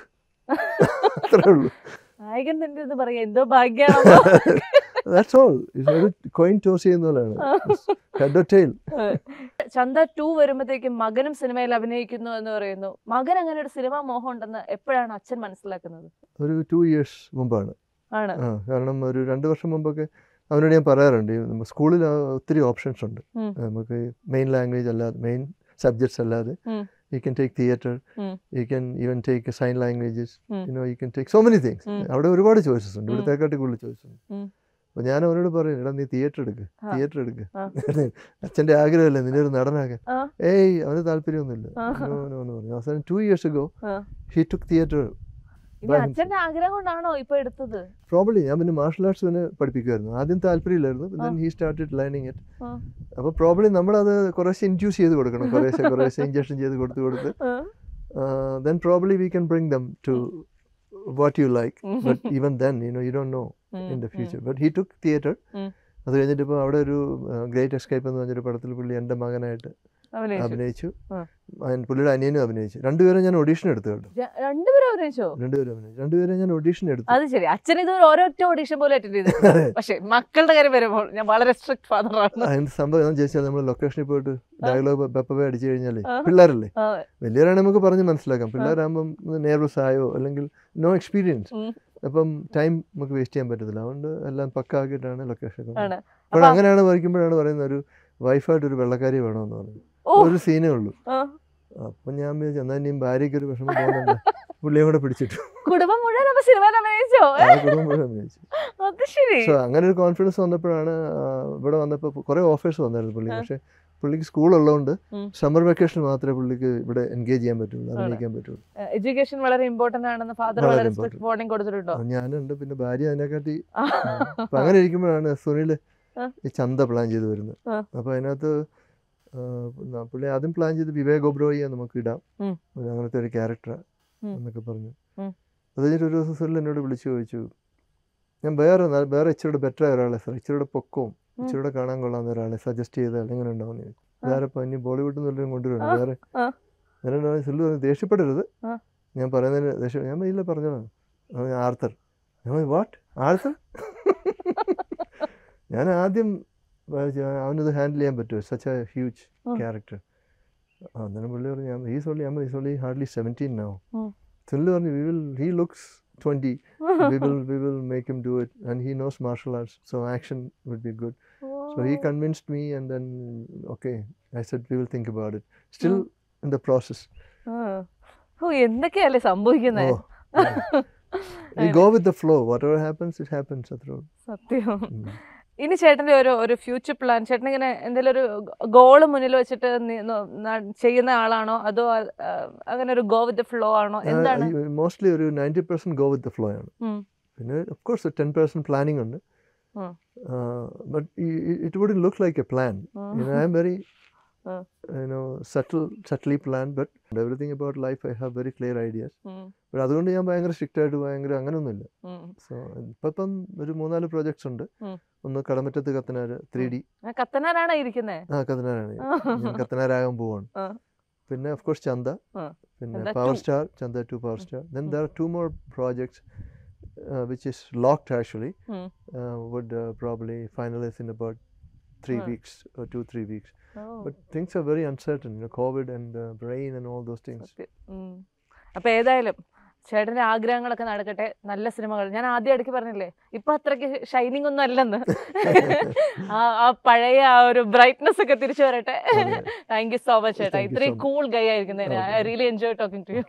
അത്രേ ഉള്ളൂ നായകൻ തന്നെ എന്ന് പറയാ എന്തോ ഭാഗ്യാണോ ദാറ്റ്സ് ഓൾ ഒരു കോയിൻ ടോസ് ചെയ്യുന്ന പോലെയാണ് ഹെഡ് ഓർ ടെയിൽ ചന്ത ടു വരുമ്പോഴത്തേക്കും മകനും സിനിമയിൽ അഭിനയിക്കുന്നു എന്ന് പറയുന്നു മകൻ അങ്ങനെ ഒരു സിനിമാ മോഹം ഉണ്ടെന്ന് എപ്പോഴാണ് അച്ഛൻ മനസ്സിലാക്കുന്നത് ഒരു ടു ഇയേഴ്സ് മുമ്പാണ് ആണ് ആ കാരണം ഒരു രണ്ട് വർഷം മുമ്പൊക്കെ അവനോട് ഞാൻ പറയാറുണ്ട് ഈ നമ്മ സ്കൂളിൽ ആ ഒത്തിരി ഓപ്ഷൻസ് ഉണ്ട് ഉം. നമുക്ക് മെയിൻ ലാംഗ്വേജ് അല്ലാതെ മെയിൻ സബ്ജക്ട്സ് അല്ലാതെ ഉം. യു ക്യാൻ ടേക്ക് തിയേറ്റർ ഉം. You can even take sign languages ഉം. You know you can take so many things ഉം. അവിടെ ഒരുപാട് ചോയ്സസ് ഉണ്ട് ഉം. ഇവിടുത്തെക്കാട്ടി കൂടുതൽ ചോയ്സ് ഉണ്ട് ഉം. അപ്പോൾ ഞാൻ അവനോട് പറയും എടാ നീ തിയേറ്റർ എടുക്ക് ആ. തിയേറ്റർ എടുക്ക് ആ. അച്ഛൻ്റെ ആഗ്രഹമല്ലേ നിന്നെ ഒരു നടനാകാൻ ആ. ഏയ് അവന് താല്പര്യമൊന്നുമില്ല ആ. നോ നോ നോ പറഞ്ഞു അവസാനം ടു ഇയേഴ്സ് അഗോ ആ. ഹി ടുക്ക് തിയേറ്റർ ഇനി അച്ഛന്റെ ആഗ്രഹം കൊണ്ടാണോ ഇപ്പൊ എടുത്തത് പ്രോബ്ലി ഞാൻ പിന്നെ മാർഷൽ ആർട്സ് പിന്നെ പഠിപ്പിക്കുമായിരുന്നു ആദ്യം താല്പര്യമില്ലായിരുന്നു ആ. Then he started learning it ആ. അപ്പോൾ പ്രോബ്ലി നമ്മളത് കുറേശ്ശെ ഇൻഡ്യൂസ് ചെയ്ത് കൊടുക്കണം കുറേശ്ശെ കുറേശ്ശെ ഇഞ്ചക്ഷൻ ചെയ്ത് കൊടുത്ത് കൊടുത്ത് then probably we can bring them to what you like but even then you know you don't know in the future but he took theatre ഉം. അത് കഴിഞ്ഞിട്ട് ഇപ്പോൾ അവിടെ ഒരു ഗ്രേറ്റ് എസ്കേപ്പ് എന്ന് പറഞ്ഞൊരു പടത്തിൽ പുള്ളി എൻ്റെ മകനായിട്ട് അഭിനയിച്ചു അഭിനയിച്ചു ആ. അയൻ- പുള്ളിയുടെ അനിയനും അഭിനയിച്ചു രണ്ടുപേരും ഞാൻ ഓഡീഷൻ എടുത്തു കേട്ടോ ര- രണ്ടുപേരും അഭിനയിച്ചോ രണ്ടുപേരും അഭിനയിച്ചു രണ്ടുപേരും ഞാൻ ഓഡീഷൻ എടുത്തു അത് ശരി അച്ഛൻ ഇത് ഒരൊറ്റ ഓഡീഷൻ പോലും അറ്റൻഡ് ചെയ്തു പക്ഷെ മക്കളുടെ കാര്യം വരുമ്പോൾ ഞാൻ വളരെ സ്ട്രിക്റ്റ് ഫാദറാണ് അതിന്റെ സംഭവം എന്താ ചോദിച്ചാൽ നമ്മൾ ലൊക്കേഷനിൽ പോയിട്ട് ഡയലോഗ് പെപ്പവേ അടിച്ചു കഴിഞ്ഞാലേ ആ. പിള്ളേരല്ലേ വലിയവരാണെങ്കിൽ നമുക്ക് പറഞ്ഞ് മനസ്സിലാക്കാം പിള്ളേരാകുമ്പം നെർവസ് ആയോ അല്ലെങ്കിൽ നോ എക്സ്പീരിയൻസ് ഉം. അപ്പം ടൈം നമുക്ക് വേസ്റ്റ് ചെയ്യാൻ പറ്റത്തില്ല അതുകൊണ്ട് എല്ലാം പക്ക ആക്കിയിട്ടാണ് ലൊക്കേഷൻ ആണ് അപ്പോൾ അപ്പൊ- അങ്ങനെയാണ് വരയ്ക്കുമ്പോഴാണ് പറയുന്നത് ഒരു വൈഫായിട്ട് ഒരു വെള്ളക്കാരി വേണമെന്ന് പറഞ്ഞു ഓ ഒരു സീനേ ഉള്ളൂ ആ. അപ്പം ഞാൻ വിചാരിച്ചു എന്നാൽ ഇനിയും ഭാര്യയ്ക്ക് ഒരു വിഷമം തോന്നുന്നുണ്ട് പുള്ളിയെ കൂടെ പിടിച്ചിട്ടു കുടുംബം മുഴുവൻ അപ്പൊ സിനിമയിൽ അഭിനയിച്ചോ ആ കുടുംബം മുഴുവൻ അഭിനയിച്ചു അത് ശരി സോ അങ്ങനെ ഒരു കോൺഫിഡൻസ് വന്നപ്പോഴാണ് ആ, ഇവിടെ വന്നപ്പോൾ കുറേ ഓഫേഴ്സ് വന്നായിരുന്നു പുള്ളി ആ. പക്ഷേ പുള്ളിക്ക് സ്കൂളുള്ളതുകൊണ്ട് ഉം. സമ്മർ വെക്കേഷൻ മാത്രമേ പുള്ളിക്ക് ഇവിടെ എൻഗേജ് ചെയ്യാൻ പറ്റുള്ളൂ അഭിനയിക്കാൻ പറ്റുള്ളൂ എഡ്യൂക്കേഷൻ വളരെ ഇമ്പോർട്ടന്റ് ആണെന്ന് ഫാദർ വളരെ വളരെ important. സ്ട്രിക്റ്റ് വാർണിംഗ് കൊടുത്തിട്ടുണ്ടോ ആ, ഞാനുണ്ട് പിന്നെ ഭാര്യ അതിനെക്കാട്ടി ആ. അപ്പം അങ്ങനെ ഇരിക്കുമ്പോഴാണ് സുനിൽ ആ. ഈ ചന്ത പ്ലാൻ ചെയ്ത് വരുന്നത് ആ. അപ്പോൾ അതിനകത്ത് ആ, ന- പുള്ളി ആദ്യം പ്ലാൻ ചെയ്ത് വിവേക് ഒബ്രോയെ നമുക്ക് ഇടാം ഉം. ഒരു അങ്ങനത്തെ ഒരു ക്യാരക്ടർ ഉം. എന്നൊക്കെ പറഞ്ഞു ഉം. അത് കഴിഞ്ഞിട്ട് ഒരു ദിവസം സുനിൽ എന്നോട് വിളിച്ചു ചോദിച്ചു ഞാൻ വേറെ ന- വേറെ ഇച്ചിരി ബെറ്റർ ആയ ഒരാളെ സാർ ഇച്ചിരി പൊക്കവും ഉം. ഇച്ചിരി കാണാൻ കൊള്ളാവുന്ന ഒരാളെ സജസ്റ്റ് ചെയ്താൽ എങ്ങനെ ഉണ്ടാവുമെന്ന് ചോദിച്ചു ആ. വേറെ ഇപ്പം ഇനി ബോളിവുഡിൽ നിന്ന് വല്ലതും കൊണ്ടുവരണം ആ. വേറെ ആ. ഞാൻ സുനിൽ പറഞ്ഞു ദേഷ്യപ്പെടരുത് ആ. ഞാൻ പറയുന്നതിന് ദേഷ്യം ഞാൻ ഇല്ല പറഞ്ഞോളാം അവൻ ആർത്തർ ഞാൻ വാട്ട് ആർത്തർ ഞാൻ ആദ്യം വായിച്ചു, അവനത് ഹാൻഡിൽ ചെയ്യാൻ പറ്റുമോ സച്ച് എ ഹ്യൂജ് ഉം. ക്യാരക്ടർ അന്നേരം പുള്ളി പറഞ്ഞു ഞാൻ ഈസ് ഓൺലി ഞാൻ is only hardly seventeen no ഉം. സുനിൽ പറഞ്ഞു we will he looks twenty we will we will make him do it and he knows martial arts so action would be good so he convinced me and then okay i said we will think about it still in the process ആ. ഓ എന്തൊക്കെയല്ലേ സംഭവിക്കുന്നത് oh yeah. we go with the flow whatever happens it happens അത്രേ ഉള്ളൂ. സത്യം ഉം. ഇനി ചേട്ടന്റെ ഒരു ഒരു ഫ്യൂച്ചർ പ്ലാൻ ചേട്ടൻ ഇങ്ങനെ എന്തെങ്കിലും ഒരു ഗോള് മുന്നിൽ വെച്ചിട്ട് നി- നോ- ന- ചെയ്യുന്ന ആളാണോ അതോ ആ, അങ്ങനെ ഒരു ഗോ വിത്ത് ഫ്ലോ ആണോ എന്താണ് മോസ്റ്റ്ലി ഒരു ninety percent go with the flow ആണ് ഉം. പിന്നെ of course ten percent planning ഉണ്ട് ഉം. But it would look like a plan I am very Uh. you know subtle subtly planned but everything about life i have very clear ideas ഉം, but അതുകൊണ്ട് ഞാൻ ഭയങ്കര സ്ട്രിക്റ്റ് ആയിട്ട് ഭയങ്കര അങ്ങനെയൊന്നുമില്ല ഉം. സോ ഇപ്പം ഇപ്പം ഒരു മൂന്നാല് പ്രോജക്ട്സ് ഉണ്ട് ഉം. ഒന്ന് കടമറ്റത്ത് കത്തനാര് ത്രീ ഡി ആ, കത്തനാരാണോ ഇരിക്കുന്നത് ആ കത്തനാരാണ് ഞാൻ കത്തനാരാകാൻ പോവാണ് ആ. പിന്നെ ഓഫ് കോഴ്സ് ചന്ത ആ. പിന്നെ ചന്ത പവർ two. സ്റ്റാർ ചന്ത two power star then there are two more projects which is locked actually um. Would probably finalise in about three ah. Weeks two three weeks oh, But things are very uncertain, you know, COVID and uh, rain and all those things. സത്യം. ഉം. അപ്പൊ ഏതായാലും ചേട്ടന്റെ ആഗ്രഹങ്ങളൊക്കെ നടക്കട്ടെ നല്ല സിനിമകൾ ഞാൻ ആദ്യം ഇടയ്ക്ക് പറഞ്ഞില്ലേ ഇപ്പൊ അത്രയ്ക്ക് ഷൈനിങ് ഒന്നും അല്ലെന്ന് ആ ആ പഴയ ആ ഒരു ബ്രൈറ്റ്നസ് ഒക്കെ തിരിച്ചു വരട്ടെ അതെ. താങ്ക് യു സോ മച്ച് ചേട്ടാ Thank you so ഇത്രയും much. കൂൾ ഗൈ ആയിരിക്കുന്നതിന് I Okay. Really enjoy talking to you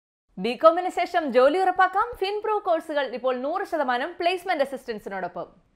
ബികോമിന് ശേഷം ജോലി ഉറപ്പാക്കാം ഫിൻപ്രൂവ് കോഴ്സുകൾ ഇപ്പോൾ നൂറ് ശതമാനം പ്ലേസ്മെന്റ് അസിസ്റ്റൻസിനോടൊപ്പം